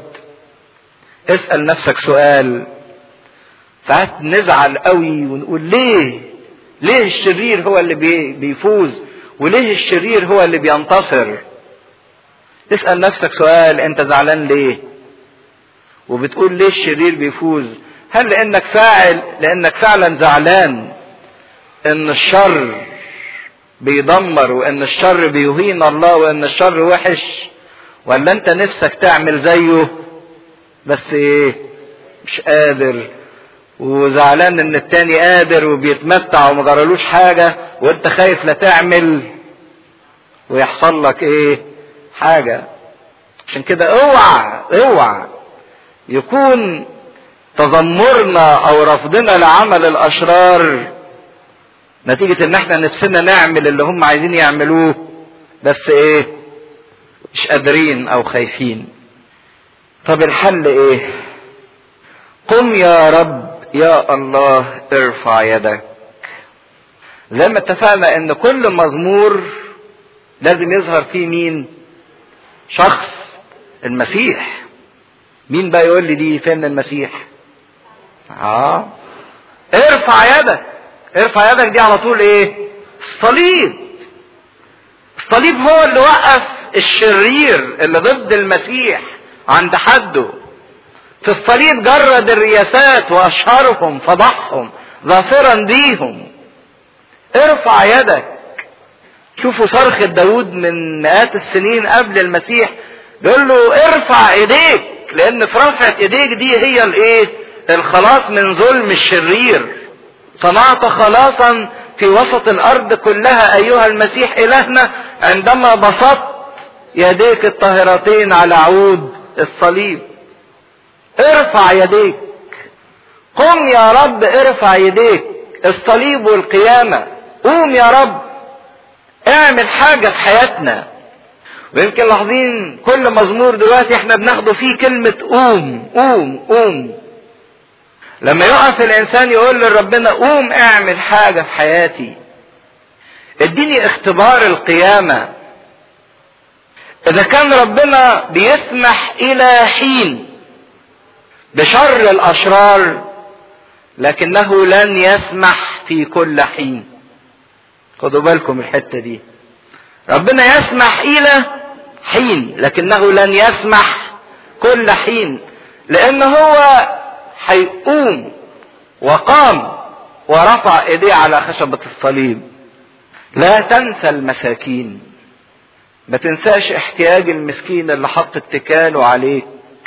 اسأل نفسك سؤال ساعات نزعل قوي ونقول ليه ليه الشرير هو اللي بي بيفوز وليه الشرير هو اللي بينتصر اسأل نفسك سؤال انت زعلان ليه وبتقول ليه الشرير بيفوز هل لانك فاعل لانك فعلا زعلان ان الشر بيدمر وان الشر بيهين الله وان الشر وحش ولا انت نفسك تعمل زيه بس ايه مش قادر وزعلان ان التاني قادر وبيتمتع وما جرالوش حاجة وانت خايف لا تعمل ويحصل لك ايه حاجة عشان كده اوعى اوعى يكون تذمرنا او رفضنا لعمل الاشرار نتيجة ان احنا نفسنا نعمل اللي هم عايزين يعملوه بس ايه مش قادرين او خايفين طب الحل ايه قم يا رب يا الله ارفع يدك زي ما اتفقنا ان كل مزمور لازم يظهر فيه مين شخص المسيح مين بقى يقول لي دي فين المسيح اه ارفع يدك ارفع يدك دي على طول ايه الصليب الصليب هو اللي وقف الشرير اللي ضد المسيح عند حده في الصليب جرد الرياسات واشهرهم فضحهم ظافرا بيهم ارفع يدك شوفوا صرخة داود من مئات السنين قبل المسيح بيقول له ارفع ايديك لان في رفعة ايديك دي هي الايه الخلاص من ظلم الشرير صنعت خلاصا في وسط الارض كلها ايها المسيح الهنا عندما بسطت يديك الطاهرتين على عود الصليب ارفع يديك قم يا رب ارفع يديك الصليب والقيامة قوم يا رب اعمل حاجة في حياتنا ويمكن لاحظين كل مزمور دلوقتي احنا بناخده فيه كلمة قوم قوم قوم لما يقف الانسان يقول لربنا قوم اعمل حاجة في حياتي اديني اختبار القيامة اذا كان ربنا بيسمح الى حين بشر الاشرار لكنه لن يسمح في كل حين خدوا بالكم الحته دي ربنا يسمح الى حين لكنه لن يسمح كل حين لان هو هيقوم وقام ورفع ايديه على خشبة الصليب لا تنسى المساكين ما تنساش احتياج المسكين اللي حط اتكاله عليك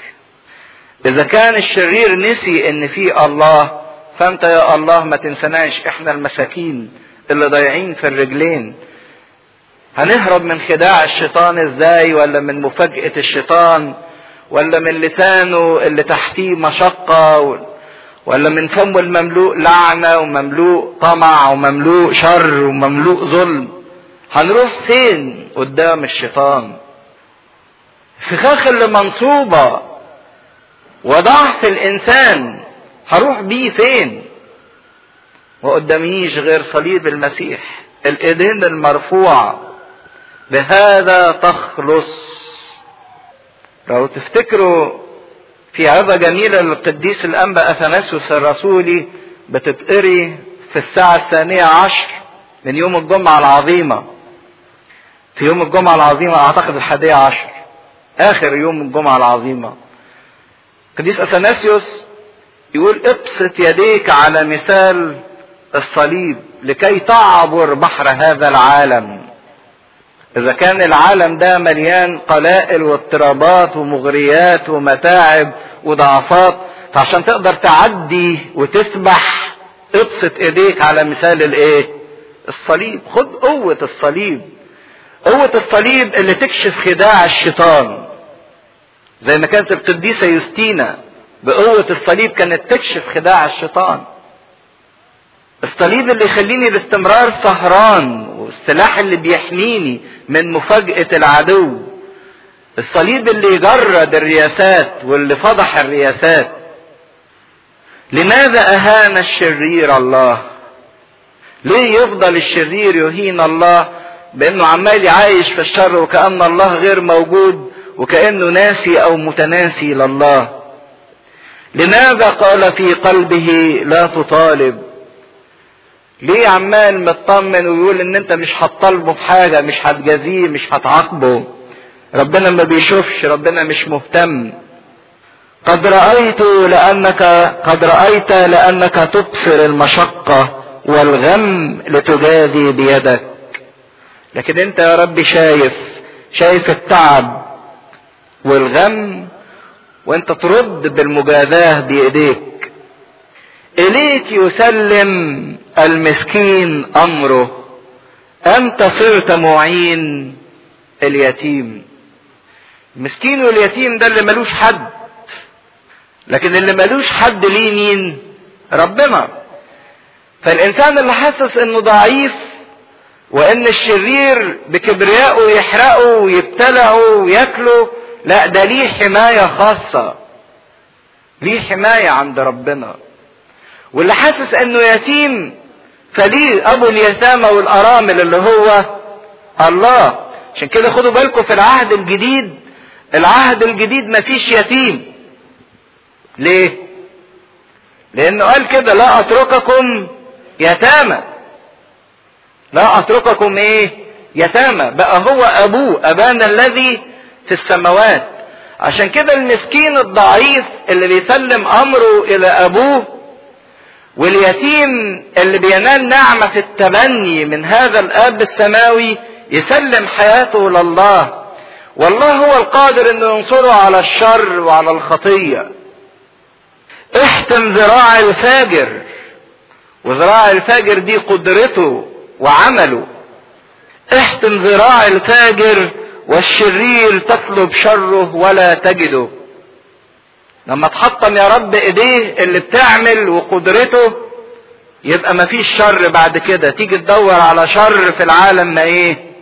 اذا كان الشرير نسي ان في الله فانت يا الله ما تنسناش احنا المساكين اللي ضايعين في الرجلين هنهرب من خداع الشيطان ازاي ولا من مفاجأة الشيطان ولا من لسانه اللي تحتيه مشقة ولا من فمه المملوء لعنة ومملوء طمع ومملوء شر ومملوء ظلم هنروح فين قدام الشيطان فخاخ اللي منصوبة وضعف الانسان هروح بيه فين وقداميش غير صليب المسيح الايدين المرفوعة بهذا تخلص لو تفتكروا في عظة جميلة للقديس الأنبا أثناسيوس الرسولي بتتقري في الساعة الثانية عشر من يوم الجمعة العظيمة في يوم الجمعة العظيمة أعتقد الحادية عشر آخر يوم الجمعة العظيمة القديس أثناسيوس يقول ابسط يديك على مثال الصليب لكي تعبر بحر هذا العالم اذا كان العالم ده مليان قلائل واضطرابات ومغريات ومتاعب وضعفات فعشان تقدر تعدي وتسبح ابسط ايديك على مثال الايه الصليب خد قوة الصليب قوة الصليب اللي تكشف خداع الشيطان زي ما كانت القديسة يوستينا بقوة الصليب كانت تكشف خداع الشيطان الصليب اللي يخليني باستمرار سهران والسلاح اللي بيحميني من مفاجأة العدو الصليب اللي يجرد الرياسات واللي فضح الرياسات لماذا أهان الشرير الله ليه يفضل الشرير يهين الله بأنه عمال يعايش في الشر وكأن الله غير موجود وكأنه ناسي أو متناسي لله لماذا قال في قلبه لا تطالب ليه عمال مطمن ويقول ان انت مش هتطالبه بحاجة مش هتجازيه مش هتعاقبه ربنا ما بيشوفش ربنا مش مهتم قد رأيت لأنك قد رأيت لأنك تبصر المشقة والغم لتجازي بيدك لكن انت يا رب شايف شايف التعب والغم وانت ترد بالمجازاة بايديك اليك يسلم المسكين امره انت صرت معين اليتيم المسكين واليتيم ده اللي ملوش حد لكن اللي ملوش حد ليه مين ربنا فالانسان اللي حاسس انه ضعيف وان الشرير بكبريائه يحرقه ويبتلعه وياكله لا ده ليه حماية خاصة ليه حماية عند ربنا واللي حاسس انه يتيم فليه ابو اليتامى والارامل اللي هو الله عشان كده خدوا بالكم في العهد الجديد العهد الجديد مفيش يتيم ليه لانه قال كده لا اترككم يتامى لا اترككم ايه يتامى بقى هو ابوه ابانا الذي في السماوات عشان كده المسكين الضعيف اللي بيسلم امره الى ابوه واليتيم اللي بينال نعمة في التبني من هذا الاب السماوي يسلم حياته لله والله هو القادر انه ينصره على الشر وعلى الخطية احتم ذراع الفاجر وذراع الفاجر دي قدرته وعمله احتم ذراع الفاجر والشرير تطلب شره ولا تجده لما تحطم يا رب ايديه اللي بتعمل وقدرته يبقى مفيش شر بعد كده تيجي تدور على شر في العالم ما ايه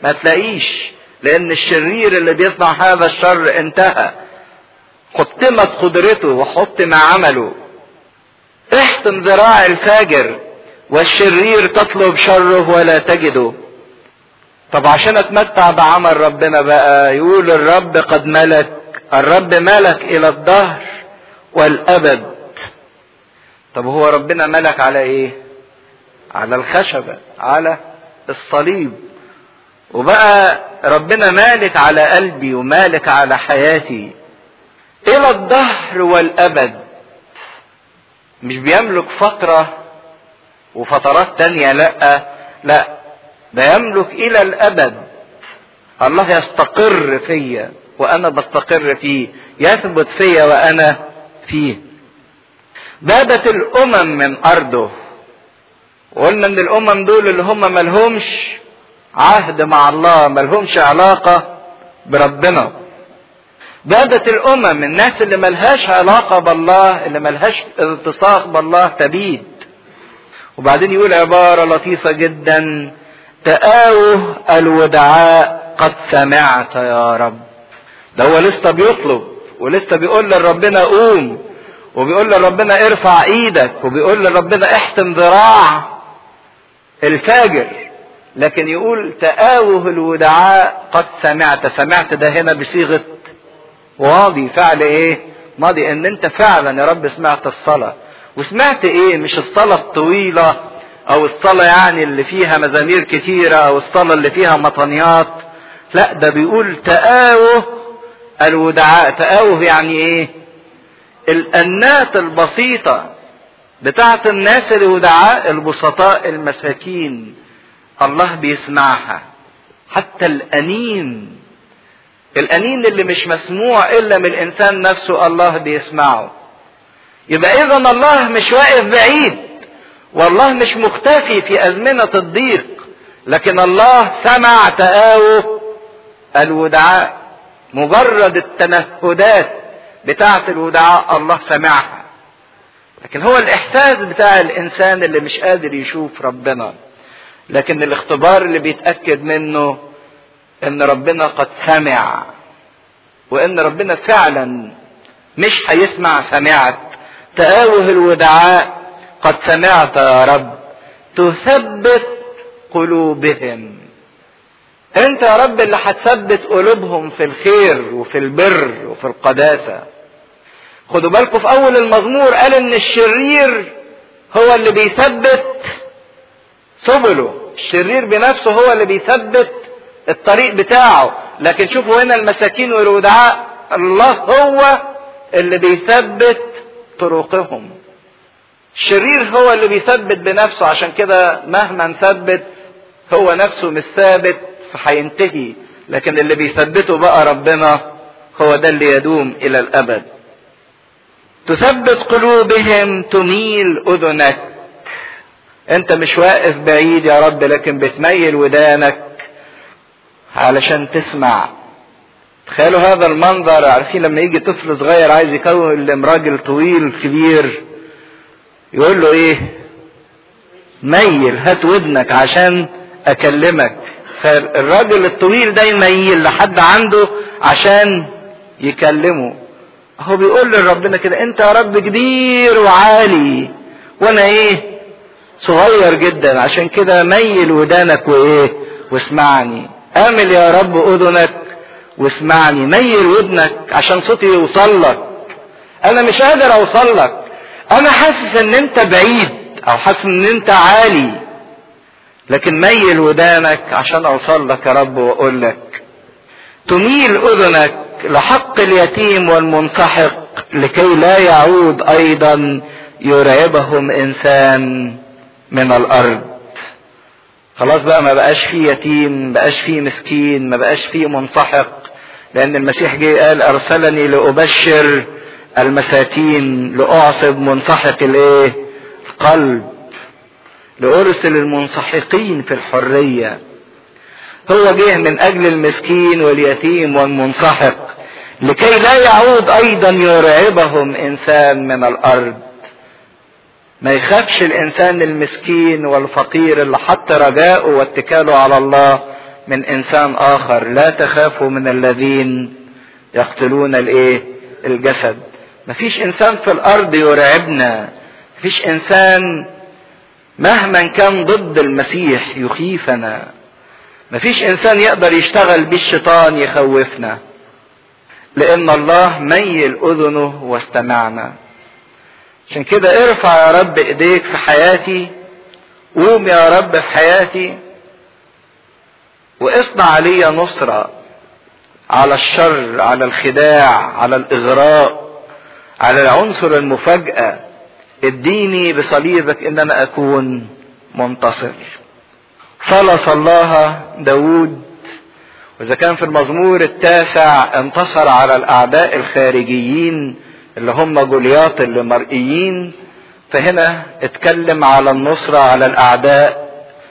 ما تلاقيش لان الشرير اللي بيصنع هذا الشر انتهى حطمت قدرته وحطم عمله احتم ذراع الفاجر والشرير تطلب شره ولا تجده طب عشان اتمتع بعمل ربنا بقى يقول الرب قد ملك الرب ملك الى الدهر والابد طب هو ربنا ملك على ايه على الخشبة على الصليب وبقى ربنا مالك على قلبي ومالك على حياتي الى الدهر والابد مش بيملك فترة وفترات تانية لا لا ده يملك الى الابد الله يستقر فيا وانا بستقر فيه يثبت فيا وانا فيه بادت الامم من ارضه وقلنا ان الامم دول اللي هم ملهمش عهد مع الله ملهمش علاقة بربنا بادت الامم الناس اللي ملهاش علاقة بالله اللي ملهاش التصاق بالله تبيد وبعدين يقول عبارة لطيفة جدا تآوه الودعاء قد سمعت يا رب ده هو لسه بيطلب ولسه بيقول لربنا قوم وبيقول لربنا ارفع ايدك وبيقول لربنا احتم ذراع الفاجر لكن يقول تآوه الودعاء قد سمعت سمعت ده هنا بصيغة واضي فعل ايه ماضي ان انت فعلا يا رب سمعت الصلاة وسمعت ايه مش الصلاة الطويلة او الصلاة يعني اللي فيها مزامير كتيرة او الصلاة اللي فيها مطنيات لا ده بيقول تآوه الودعاء تآوه يعني ايه الأنات البسيطة بتاعت الناس الودعاء البسطاء المساكين الله بيسمعها حتى الأنين الأنين اللي مش مسموع إلا من الإنسان نفسه الله بيسمعه يبقى إذا الله مش واقف بعيد والله مش مختفي في أزمنة الضيق لكن الله سمع تآوه الودعاء مجرد التنهدات بتاعة الودعاء الله سمعها لكن هو الإحساس بتاع الإنسان اللي مش قادر يشوف ربنا لكن الاختبار اللي بيتأكد منه إن ربنا قد سمع وإن ربنا فعلا مش هيسمع سمعت تآوه الودعاء قد سمعت يا رب تثبت قلوبهم انت يا رب اللي هتثبت قلوبهم في الخير وفي البر وفي القداسة خدوا بالكم في اول المزمور قال ان الشرير هو اللي بيثبت سبله الشرير بنفسه هو اللي بيثبت الطريق بتاعه لكن شوفوا هنا المساكين والودعاء الله هو اللي بيثبت طرقهم الشرير هو اللي بيثبت بنفسه عشان كده مهما نثبت هو نفسه مش ثابت فهينتهي لكن اللي بيثبته بقى ربنا هو ده اللي يدوم الى الابد تثبت قلوبهم تميل اذنك انت مش واقف بعيد يا رب لكن بتميل ودانك علشان تسمع تخيلوا هذا المنظر عارفين لما يجي طفل صغير عايز يكون راجل طويل كبير يقول له ايه ميل هات ودنك عشان اكلمك فالراجل الطويل ده يميل لحد عنده عشان يكلمه هو بيقول لربنا كده انت يا رب كبير وعالي وانا ايه صغير جدا عشان كده ميل ودانك وايه واسمعني امل يا رب اذنك واسمعني ميل ودنك عشان صوتي يوصل لك انا مش قادر اوصل لك انا حاسس ان انت بعيد او حاسس ان انت عالي لكن ميل ودانك عشان اوصل لك يا رب واقول لك تميل اذنك لحق اليتيم والمنسحق لكي لا يعود ايضا يرعبهم انسان من الارض خلاص بقى ما بقاش فيه يتيم ما بقاش فيه مسكين ما بقاش فيه منسحق لان المسيح جه قال ارسلني لابشر المساكين لاعصب منسحق الايه القلب لارسل المنسحقين في الحريه هو جه من اجل المسكين واليتيم والمنسحق لكي لا يعود ايضا يرعبهم انسان من الارض ما يخافش الانسان المسكين والفقير اللي حط رجاءه واتكاله على الله من انسان اخر لا تخافوا من الذين يقتلون الايه الجسد مفيش انسان في الارض يرعبنا مفيش انسان مهما كان ضد المسيح يخيفنا مفيش انسان يقدر يشتغل بالشيطان يخوفنا لان الله ميل اذنه واستمعنا عشان كده ارفع يا رب ايديك في حياتي قوم يا رب في حياتي واصنع علي نصرة على الشر على الخداع على الاغراء على العنصر المفاجأة اديني بصليبك ان انا اكون منتصر صلى صلاها داود واذا كان في المزمور التاسع انتصر على الاعداء الخارجيين اللي هم جولياط اللي مرئيين فهنا اتكلم على النصرة على الاعداء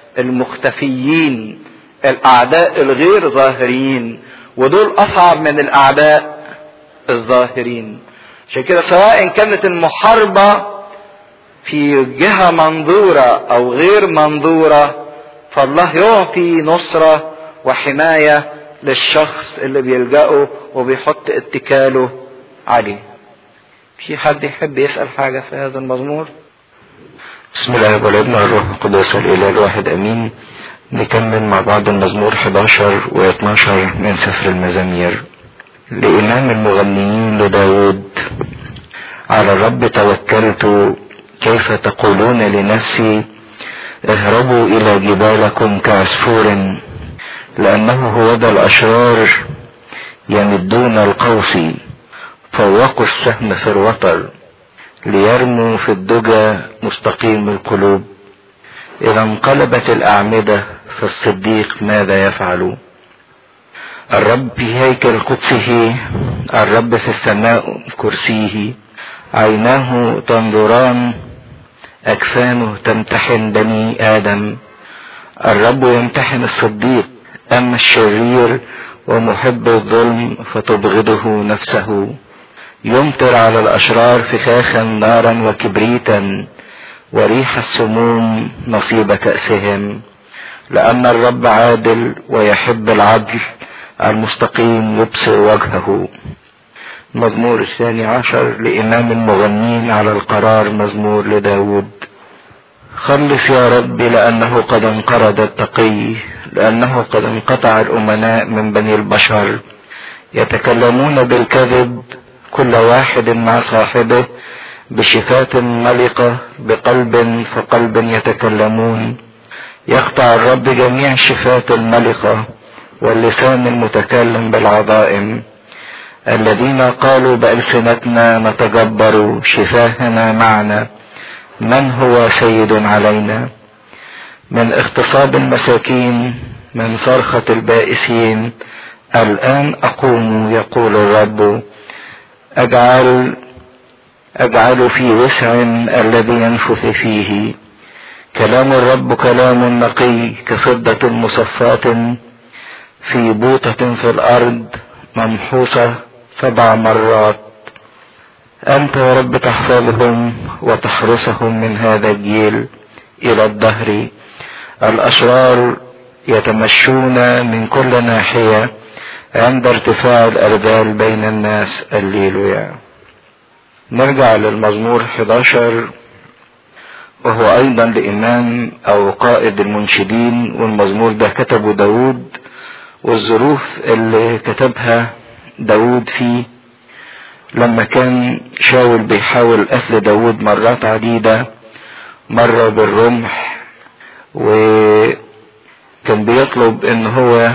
المختفيين الاعداء الغير ظاهرين ودول اصعب من الاعداء الظاهرين عشان كده سواء كانت المحاربة في جهة منظورة او غير منظورة فالله يعطي نصرة وحماية للشخص اللي بيلجأه وبيحط اتكاله عليه في حد يحب يسأل حاجة في هذا المزمور بسم الله والابن والروح القدس الاله الواحد امين نكمل مع بعض المزمور 11 و12 من سفر المزامير لإمام المغنيين لداود على الرب توكلت كيف تقولون لنفسي اهربوا إلى جبالكم كعصفور لأنه هو ذا الأشرار يمدون القوس فوقوا السهم في الوتر ليرموا في الدجى مستقيم القلوب إذا انقلبت الأعمدة فالصديق ماذا يفعل الرب في هيكل قدسه الرب في السماء كرسيه عيناه تنظران أكفانه تمتحن بني آدم الرب يمتحن الصديق أما الشرير ومحب الظلم فتبغضه نفسه يمطر على الأشرار فخاخا نارا وكبريتا وريح السموم نصيب كأسهم لأن الرب عادل ويحب العدل المستقيم يبصر وجهه مزمور الثاني عشر لإمام المغنين على القرار مزمور لداود خلص يا رب لأنه قد انقرض التقي لأنه قد انقطع الأمناء من بني البشر يتكلمون بالكذب كل واحد مع صاحبه بشفاة ملقة بقلب فقلب يتكلمون يقطع الرب جميع الشفاة الملقة واللسان المتكلم بالعظائم الذين قالوا بألسنتنا نتجبر شفاهنا معنا من هو سيد علينا من اغتصاب المساكين من صرخة البائسين الآن أقوم يقول الرب أجعل أجعل في وسع الذي ينفث فيه كلام الرب كلام نقي كفضة مصفاة في بوطة في الأرض ممحوصة سبع مرات أنت يا رب تحفظهم وتحرسهم من هذا الجيل إلى الدهر الأشرار يتمشون من كل ناحية عند ارتفاع الأرذال بين الناس الليلويا نرجع للمزمور 11 وهو أيضا لإمام أو قائد المنشدين والمزمور ده كتبه داود والظروف اللي كتبها داود فيه لما كان شاول بيحاول قتل داود مرات عديدة مرة بالرمح وكان بيطلب ان هو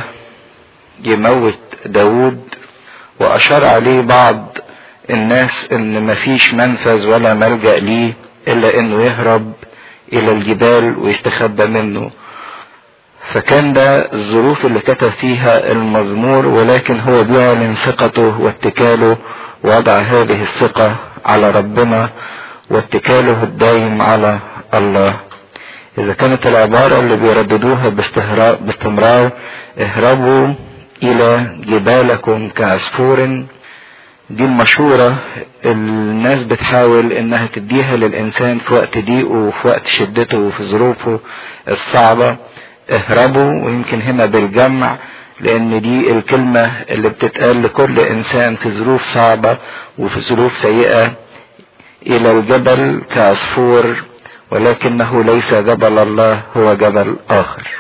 يموت داود واشار عليه بعض الناس ان مفيش منفذ ولا ملجأ ليه الا انه يهرب الى الجبال ويستخبى منه فكان ده الظروف اللي كتب فيها المزمور ولكن هو بيعلن ثقته واتكاله وضع هذه الثقة على ربنا واتكاله الدايم على الله إذا كانت العبارة اللي بيرددوها باستمرار اهربوا إلى جبالكم كعصفور دي المشورة الناس بتحاول انها تديها للانسان في وقت ضيقه وفي وقت شدته وفي ظروفه الصعبة اهربوا ويمكن هنا بالجمع لان دي الكلمة اللي بتتقال لكل انسان في ظروف صعبة وفي ظروف سيئة الى الجبل كعصفور ولكنه ليس جبل الله هو جبل اخر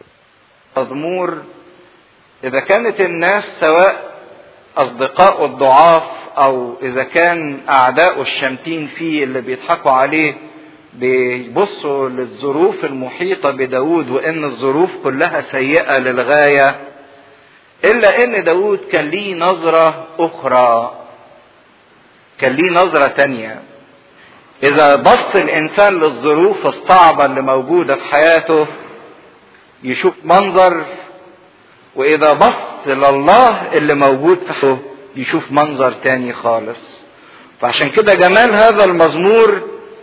مزمور اذا كانت الناس سواء اصدقاء الضعاف او اذا كان اعداء الشامتين فيه اللي بيضحكوا عليه بيبصوا للظروف المحيطة بداود وان الظروف كلها سيئة للغاية الا ان داود كان ليه نظرة اخرى كان ليه نظرة تانية اذا بص الانسان للظروف الصعبة اللي موجودة في حياته يشوف منظر واذا بص لله اللي موجود في حياته يشوف منظر تاني خالص فعشان كده جمال هذا المزمور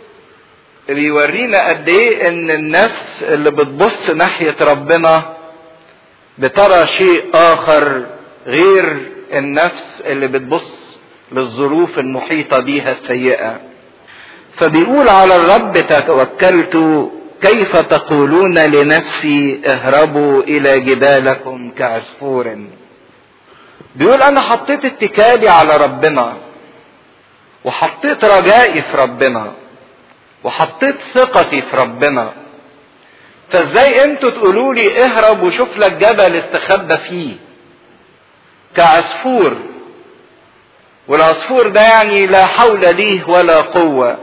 بيورينا قد ايه ان النفس اللي بتبص ناحية ربنا بترى شيء اخر غير النفس اللي بتبص للظروف المحيطة بيها السيئة فبيقول على الرب توكلت كيف تقولون لنفسي اهربوا الى جبالكم كعصفور بيقول انا حطيت اتكالي على ربنا وحطيت رجائي في ربنا وحطيت ثقتي في ربنا فازاي انتوا تقولوا لي اهرب وشوف لك جبل استخبى فيه كعصفور والعصفور ده يعني لا حول ليه ولا قوة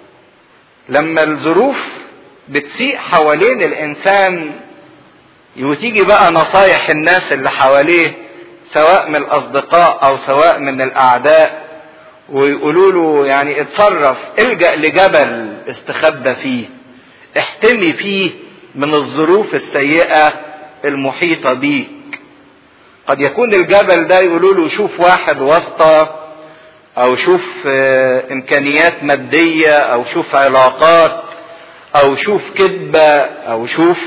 لما الظروف بتسيء حوالين الانسان وتيجي بقى نصايح الناس اللي حواليه سواء من الاصدقاء او سواء من الاعداء ويقولوا له يعني اتصرف الجا لجبل استخبى فيه احتمي فيه من الظروف السيئه المحيطه بيك قد يكون الجبل ده يقولوا له شوف واحد واسطه او شوف امكانيات ماديه او شوف علاقات او شوف كذبه او شوف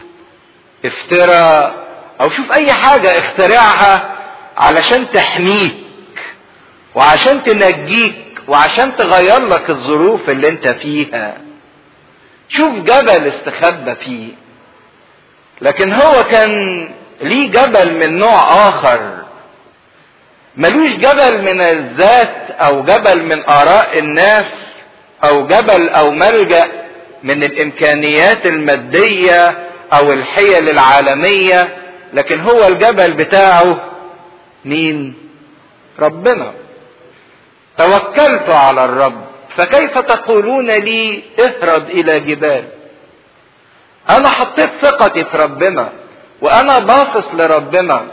افتراء او شوف اي حاجه اخترعها علشان تحميك وعشان تنجيك وعشان تغير لك الظروف اللي انت فيها شوف جبل استخبى فيه لكن هو كان ليه جبل من نوع اخر ملوش جبل من الذات او جبل من اراء الناس او جبل او ملجا من الامكانيات الماديه او الحيل العالميه لكن هو الجبل بتاعه مين ربنا توكلت على الرب فكيف تقولون لي اهرب الى جبال انا حطيت ثقتي في ربنا وانا باصص لربنا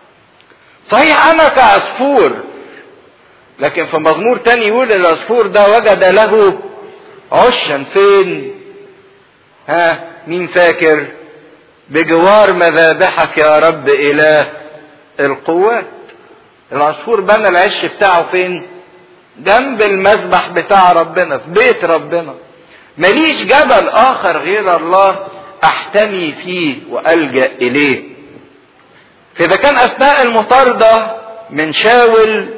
صحيح انا كعصفور لكن في مزمور تاني يقول العصفور ده وجد له عشا فين ها مين فاكر بجوار مذابحك يا رب اله القوات العصفور بنى العش بتاعه فين جنب المذبح بتاع ربنا في بيت ربنا ماليش جبل اخر غير الله احتمي فيه والجا اليه فاذا كان اثناء المطارده من شاول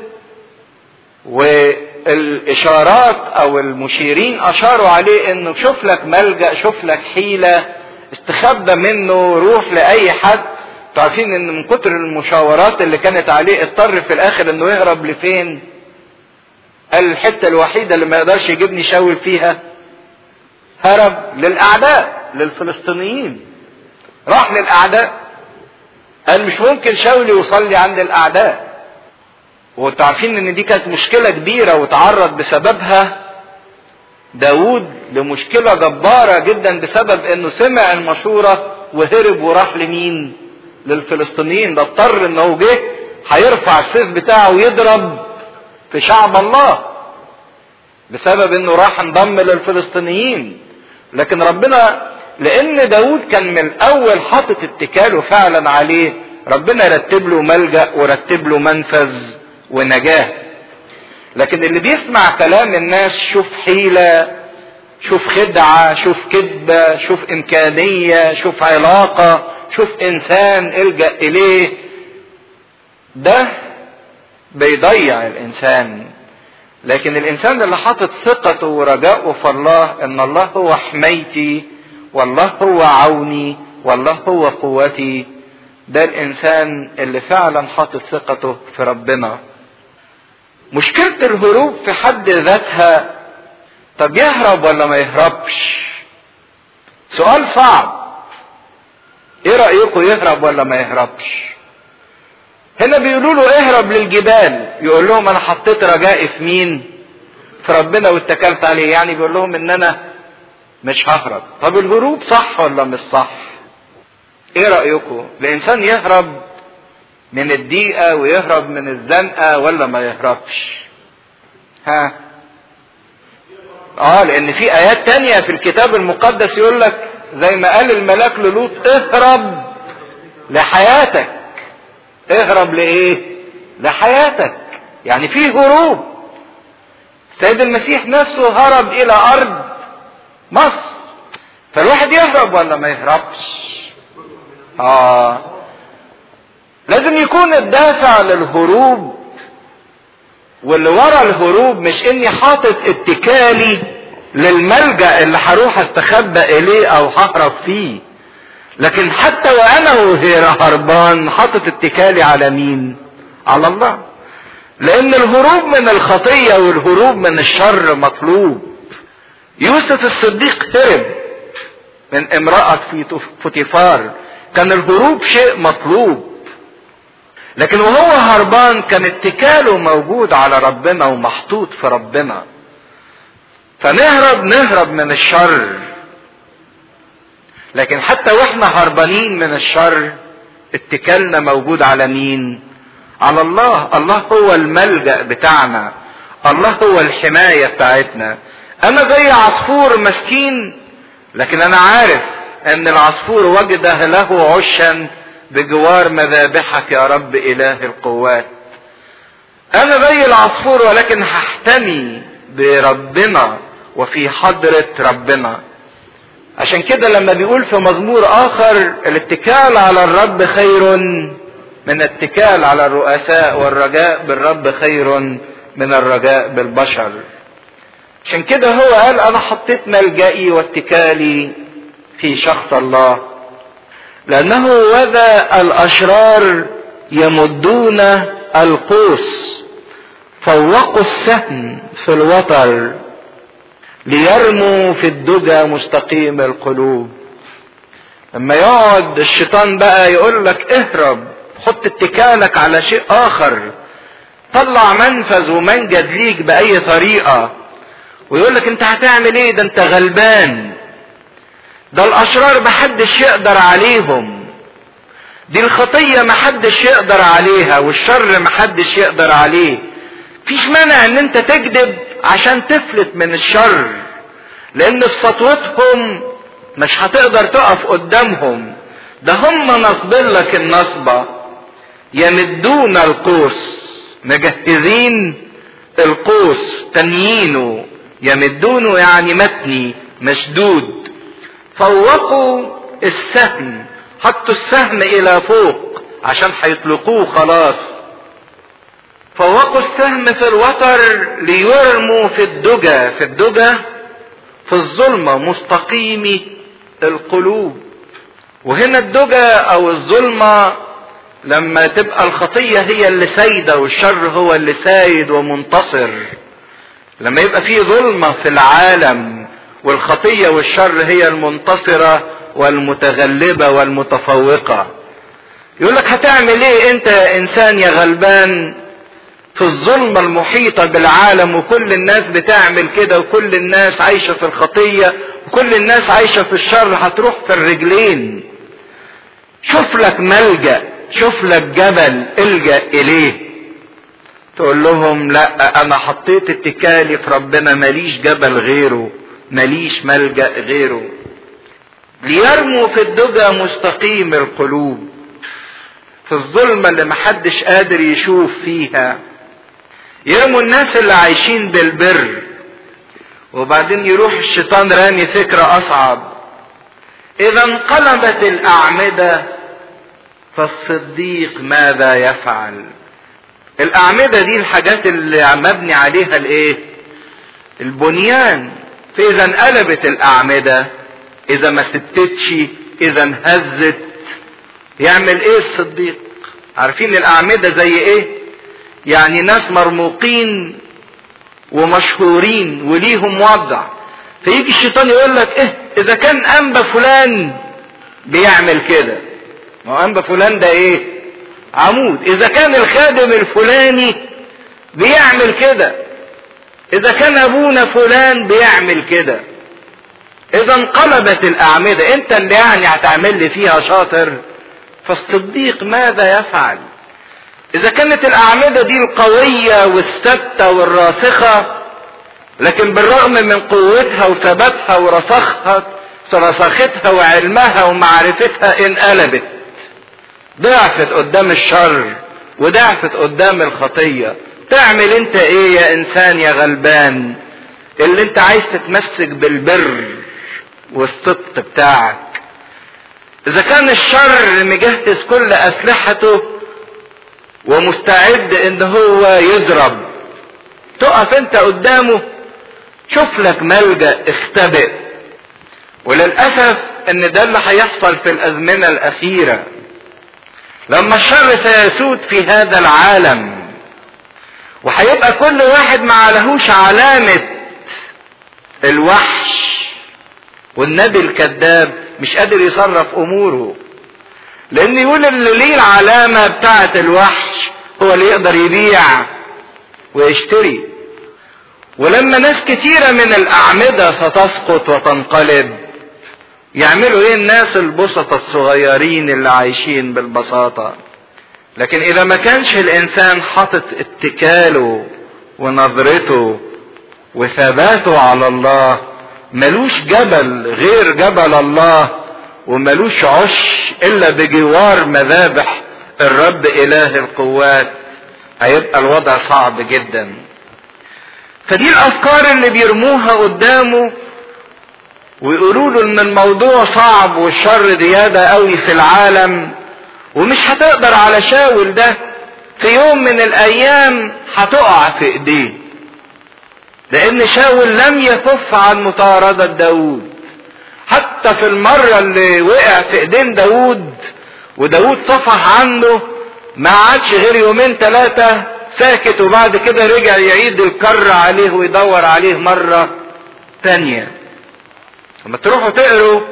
والاشارات او المشيرين اشاروا عليه انه شوف لك ملجا شوف لك حيله استخبى منه روح لاي حد تعرفين ان من كتر المشاورات اللي كانت عليه اضطر في الاخر انه يهرب لفين قال الحته الوحيده اللي ما يقدرش يجيبني شاول فيها هرب للاعداء للفلسطينيين راح للاعداء قال مش ممكن شاول يوصل لي عند الاعداء وانتوا عارفين ان دي كانت مشكله كبيره وتعرض بسببها داود لمشكله جباره جدا بسبب انه سمع المشوره وهرب وراح لمين للفلسطينيين ده اضطر انه جه هيرفع السيف بتاعه ويضرب في شعب الله بسبب انه راح انضم للفلسطينيين لكن ربنا لان داود كان من الاول حاطط اتكاله فعلا عليه ربنا رتب له ملجا ورتب له منفذ ونجاه لكن اللي بيسمع كلام الناس شوف حيله شوف خدعه شوف كذبه شوف امكانيه شوف علاقه شوف انسان الجا اليه ده بيضيع الانسان لكن الانسان اللي حاطط ثقته ورجاءه في الله ان الله هو حمايتي والله هو عوني والله هو قوتي ده الانسان اللي فعلا حاطط ثقته في ربنا مشكلة الهروب في حد ذاتها طب يهرب ولا ما يهربش سؤال صعب ايه رأيكم يهرب ولا ما يهربش هنا بيقولوا له اهرب للجبال يقول لهم انا حطيت رجائي في مين في ربنا واتكلت عليه يعني بيقول لهم ان انا مش ههرب طب الهروب صح ولا مش صح ايه رأيكم الانسان يهرب من الضيقة ويهرب من الزنقة ولا ما يهربش ها اه لان في ايات تانية في الكتاب المقدس يقول لك زي ما قال الملاك للوط اهرب لحياتك اهرب لايه لحياتك يعني في هروب سيد المسيح نفسه هرب الى ارض مصر فالواحد يهرب ولا ما يهربش اه لازم يكون الدافع للهروب واللي ورا الهروب مش اني حاطط اتكالي للملجا اللي هروح استخبى اليه او ههرب فيه لكن حتى وانا هربان حاطط اتكالي على مين على الله لان الهروب من الخطيه والهروب من الشر مطلوب يوسف الصديق هرب من امراه في فوتيفار كان الهروب شيء مطلوب لكن وهو هربان كان اتكاله موجود على ربنا ومحطوط في ربنا فنهرب نهرب من الشر لكن حتى واحنا هربانين من الشر اتكالنا موجود على مين على الله الله هو الملجأ بتاعنا الله هو الحماية بتاعتنا انا زي عصفور مسكين لكن انا عارف ان العصفور وجد له عشا بجوار مذابحك يا رب اله القوات انا زي العصفور ولكن هحتمي بربنا وفي حضرة ربنا عشان كده لما بيقول في مزمور اخر الاتكال على الرب خير من الاتكال على الرؤساء والرجاء بالرب خير من الرجاء بالبشر عشان كده هو قال انا حطيت ملجئي واتكالي في شخص الله لانه وذا الاشرار يمدون القوس فوقوا السهم في الوتر ليرموا في الدجى مستقيم القلوب لما يقعد الشيطان بقى يقول لك اهرب حط اتكالك على شيء اخر طلع منفذ ومنجد ليك باي طريقه ويقول لك انت هتعمل ايه ده انت غلبان ده الاشرار محدش يقدر عليهم دي الخطيه محدش يقدر عليها والشر محدش يقدر عليه فيش مانع ان انت تكذب عشان تفلت من الشر لان في سطوتهم مش هتقدر تقف قدامهم ده هم نصبين لك النصبة يمدون القوس مجهزين القوس تنيينه يمدونه يعني متني مشدود فوقوا السهم حطوا السهم الى فوق عشان هيطلقوه خلاص فوقوا السهم في الوتر ليرموا في الدجى في الدجى في الظلمة مستقيم القلوب وهنا الدجى او الظلمة لما تبقى الخطية هي اللي سايدة والشر هو اللي سايد ومنتصر لما يبقى في ظلمة في العالم والخطية والشر هي المنتصرة والمتغلبة والمتفوقة يقول لك هتعمل ايه انت يا انسان يا غلبان في الظلمة المحيطة بالعالم وكل الناس بتعمل كده وكل الناس عايشة في الخطية وكل الناس عايشة في الشر هتروح في الرجلين شوف لك ملجأ شوف لك جبل الجأ اليه تقول لهم لا انا حطيت اتكالي في ربنا ماليش جبل غيره ماليش ملجأ غيره ليرموا في الدجى مستقيم القلوب في الظلمة اللي محدش قادر يشوف فيها يرموا الناس اللي عايشين بالبر وبعدين يروح الشيطان رامي فكرة أصعب إذا انقلبت الأعمدة فالصديق ماذا يفعل؟ الأعمدة دي الحاجات اللي مبني عليها الإيه؟ البنيان فإذا انقلبت الأعمدة إذا ما ستتش اذا انهزت يعمل ايه الصديق عارفين الاعمدة زي ايه يعني ناس مرموقين ومشهورين وليهم وضع فيجي الشيطان يقول لك ايه اذا كان انبا فلان بيعمل كده ما هو انبا فلان ده ايه عمود اذا كان الخادم الفلاني بيعمل كده اذا كان ابونا فلان بيعمل كده اذا انقلبت الاعمدة انت اللي يعني هتعمل لي فيها شاطر فالصديق ماذا يفعل اذا كانت الاعمدة دي القوية والثابتة والراسخة لكن بالرغم من قوتها وثباتها ورسخها رسختها وعلمها ومعرفتها انقلبت ضعفت قدام الشر وضعفت قدام الخطية تعمل انت ايه يا انسان يا غلبان اللي انت عايز تتمسك بالبر والصدق بتاعك اذا كان الشر مجهز كل اسلحته ومستعد ان هو يضرب تقف انت قدامه شوف لك ملجأ اختبئ وللأسف ان ده اللي هيحصل في الازمنة الاخيرة لما الشر سيسود في هذا العالم وهيبقى كل واحد ما لهوش علامة الوحش والنبي الكذاب مش قادر يصرف اموره لان يقول اللي ليه العلامة بتاعة الوحش هو اللي يقدر يبيع ويشتري ولما ناس كتيرة من الاعمدة ستسقط وتنقلب يعملوا ايه الناس البسطة الصغيرين اللي عايشين بالبساطة لكن اذا ما كانش الانسان حاطط اتكاله ونظرته وثباته على الله ملوش جبل غير جبل الله وملوش عش الا بجوار مذابح الرب اله القوات هيبقى الوضع صعب جدا فدي الافكار اللي بيرموها قدامه ويقولوا له ان الموضوع صعب والشر زيادة قوي في العالم ومش هتقدر على شاول ده في يوم من الايام هتقع في ايديه لان شاول لم يكف عن مطاردة داود حتى في المرة اللي وقع في ايدين داود وداود صفح عنه ما عادش غير يومين ثلاثة ساكت وبعد كده رجع يعيد الكر عليه ويدور عليه مرة تانية لما تروحوا تقروا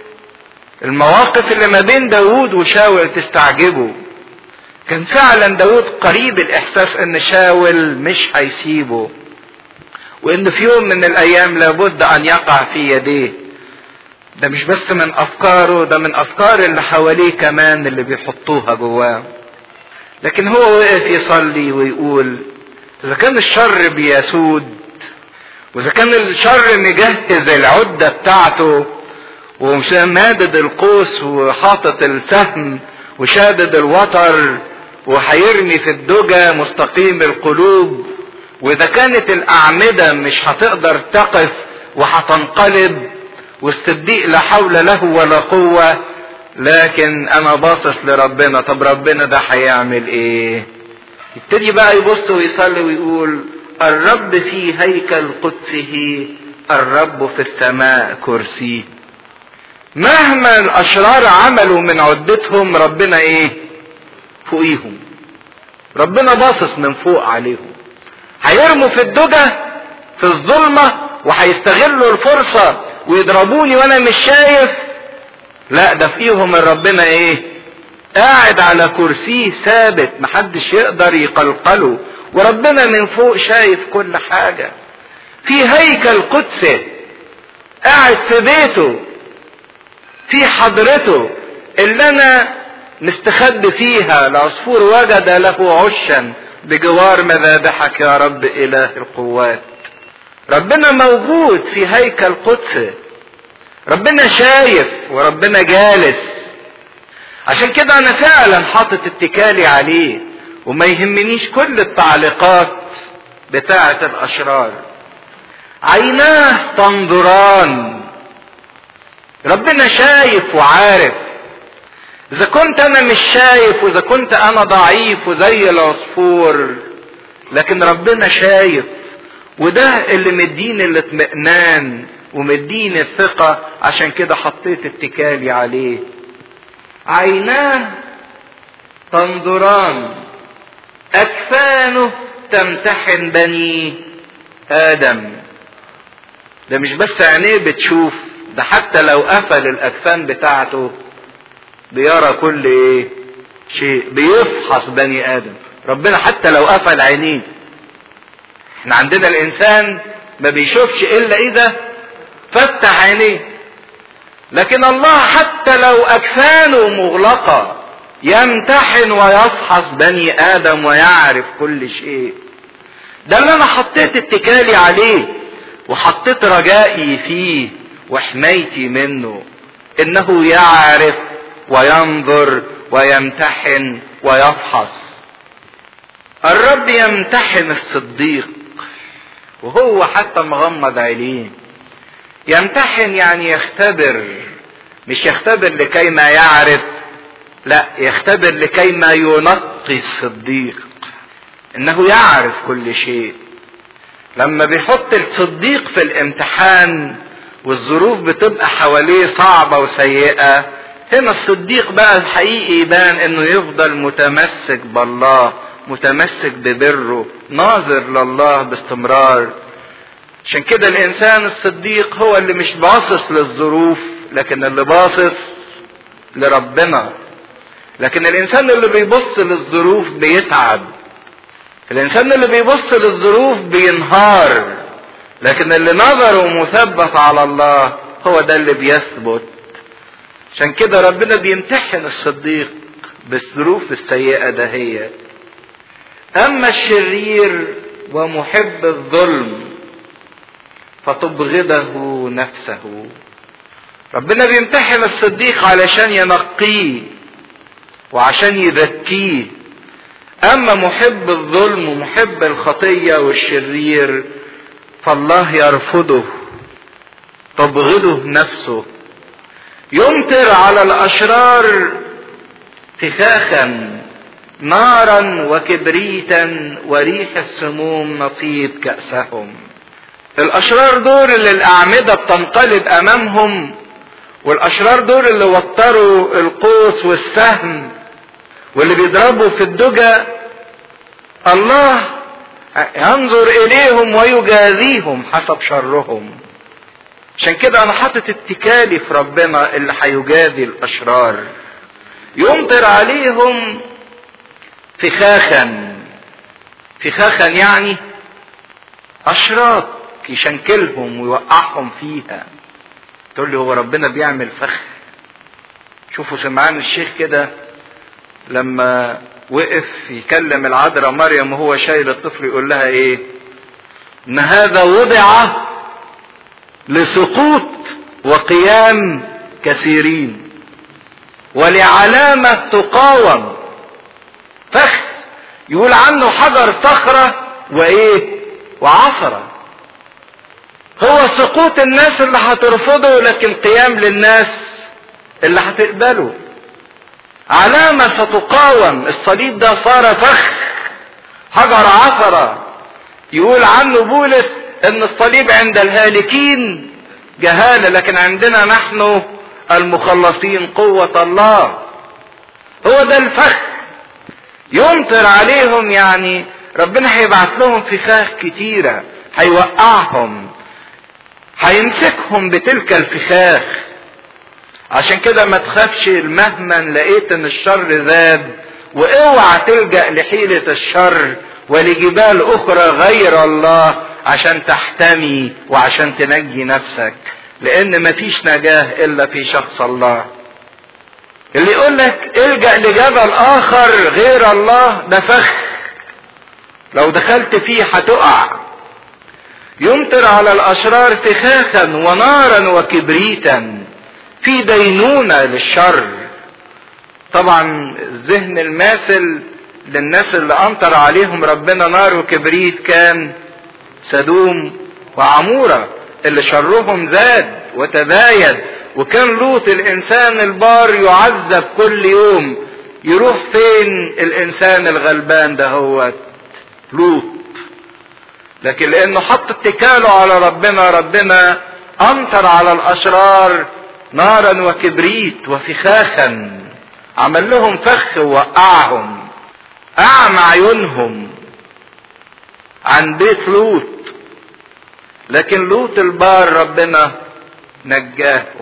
المواقف اللي ما بين داود وشاول تستعجبوا كان فعلا داود قريب الاحساس ان شاول مش هيسيبه وان في يوم من الايام لابد ان يقع في يديه ده مش بس من افكاره ده من افكار اللي حواليه كمان اللي بيحطوها جواه لكن هو وقف يصلي ويقول اذا كان الشر بيسود واذا كان الشر مجهز العدة بتاعته ومادد القوس وحاطط السهم وشادد الوتر وهيرمي في الدجى مستقيم القلوب واذا كانت الاعمدة مش هتقدر تقف وهتنقلب والصديق لا حول له ولا قوة لكن انا باصص لربنا طب ربنا ده هيعمل ايه يبتدي بقى يبص ويصلي ويقول الرب في هيكل قدسه الرب في السماء كرسيه مهما الاشرار عملوا من عدتهم ربنا ايه فوقيهم ربنا باصص من فوق عليهم هيرموا في الدجى في الظلمة وهيستغلوا الفرصة ويضربوني وانا مش شايف لا ده فيهم ربنا ايه قاعد على كرسيه ثابت محدش يقدر يقلقله وربنا من فوق شايف كل حاجة في هيكل قدسه قاعد في بيته في حضرته اللي انا مستخد فيها العصفور وجد له عشا بجوار مذابحك يا رب اله القوات ربنا موجود في هيكل قدسه ربنا شايف وربنا جالس عشان كده انا فعلا حاطط اتكالي عليه وما يهمنيش كل التعليقات بتاعة الاشرار عيناه تنظران ربنا شايف وعارف اذا كنت انا مش شايف واذا كنت انا ضعيف وزي العصفور لكن ربنا شايف وده اللي مديني الاطمئنان ومديني الثقة عشان كده حطيت اتكالي عليه عيناه تنظران أكفانه تمتحن بني آدم ده مش بس عينيه بتشوف ده حتى لو قفل الأكفان بتاعته بيرى كل ايه شيء بيفحص بني آدم ربنا حتى لو قفل عينيه احنا عندنا الإنسان ما بيشوفش إلا إذا فتح عينيه لكن الله حتى لو أكفانه مغلقة يمتحن ويفحص بني آدم ويعرف كل شيء ده اللي أنا حطيت اتكالي عليه وحطيت رجائي فيه وحمايتي منه إنه يعرف وينظر ويمتحن ويفحص الرب يمتحن الصديق وهو حتى مغمض عينيه يمتحن يعني يختبر مش يختبر لكي ما يعرف لا يختبر لكي ما ينقي الصديق انه يعرف كل شيء لما بيحط الصديق في الامتحان والظروف بتبقى حواليه صعبة وسيئة هنا الصديق بقى الحقيقي يبان انه يفضل متمسك بالله متمسك ببره ناظر لله باستمرار عشان كده الانسان الصديق هو اللي مش باصص للظروف لكن اللي باصص لربنا لكن الانسان اللي بيبص للظروف بيتعب الانسان اللي بيبص للظروف بينهار لكن اللي نظره مثبت على الله هو ده اللي بيثبت عشان كده ربنا بيمتحن الصديق بالظروف السيئة دهيت اما الشرير ومحب الظلم فتبغضه نفسه ربنا بيمتحن الصديق علشان ينقيه وعشان يذكيه اما محب الظلم ومحب الخطيه والشرير فالله يرفضه تبغضه نفسه يمطر على الاشرار فخاخا نارا وكبريتا وريح السموم نصيب كاسهم الاشرار دول اللي الاعمده بتنقلب امامهم والاشرار دول اللي وتروا القوس والسهم واللي بيضربوا في الدجى الله ينظر اليهم ويجازيهم حسب شرهم عشان كده انا حاطط اتكالي في ربنا اللي هيجازي الاشرار يمطر عليهم فخاخا فخاخا يعني اشراط يشنكلهم ويوقعهم فيها تقول لي هو ربنا بيعمل فخ شوفوا سمعان الشيخ كده لما وقف يكلم العذراء مريم وهو شايل الطفل يقول لها ايه ان هذا وضع لسقوط وقيام كثيرين ولعلامة تقاوم فخ يقول عنه حجر صخرة وايه وعصرة هو سقوط الناس اللي هترفضه لكن قيام للناس اللي هتقبله علامة ستقاوم الصليب ده صار فخ حجر عثرة يقول عنه بولس ان الصليب عند الهالكين جهالة لكن عندنا نحن المخلصين قوة الله هو ده الفخ يمطر عليهم يعني ربنا هيبعت لهم فخاخ كتيرة هيوقعهم هيمسكهم بتلك الفخاخ عشان كده ما تخافش مهما لقيت ان الشر زاد واوعى تلجأ لحيلة الشر ولجبال اخرى غير الله عشان تحتمي وعشان تنجي نفسك لان مفيش نجاة الا في شخص الله اللي يقول لك الجأ لجبل اخر غير الله ده فخ لو دخلت فيه هتقع يمطر على الاشرار فخاخا ونارا وكبريتا في دينونة للشر طبعا الذهن الماثل للناس اللي امطر عليهم ربنا نار وكبريت كان سدوم وعمورة اللي شرهم زاد وتبايد وكان لوط الانسان البار يعذب كل يوم يروح فين الانسان الغلبان ده هو لوط لكن لانه حط اتكاله على ربنا ربنا امطر على الاشرار نارا وكبريت وفخاخا عمل لهم فخ ووقعهم اعمى عيونهم عن بيت لوط لكن لوط البار ربنا نجاه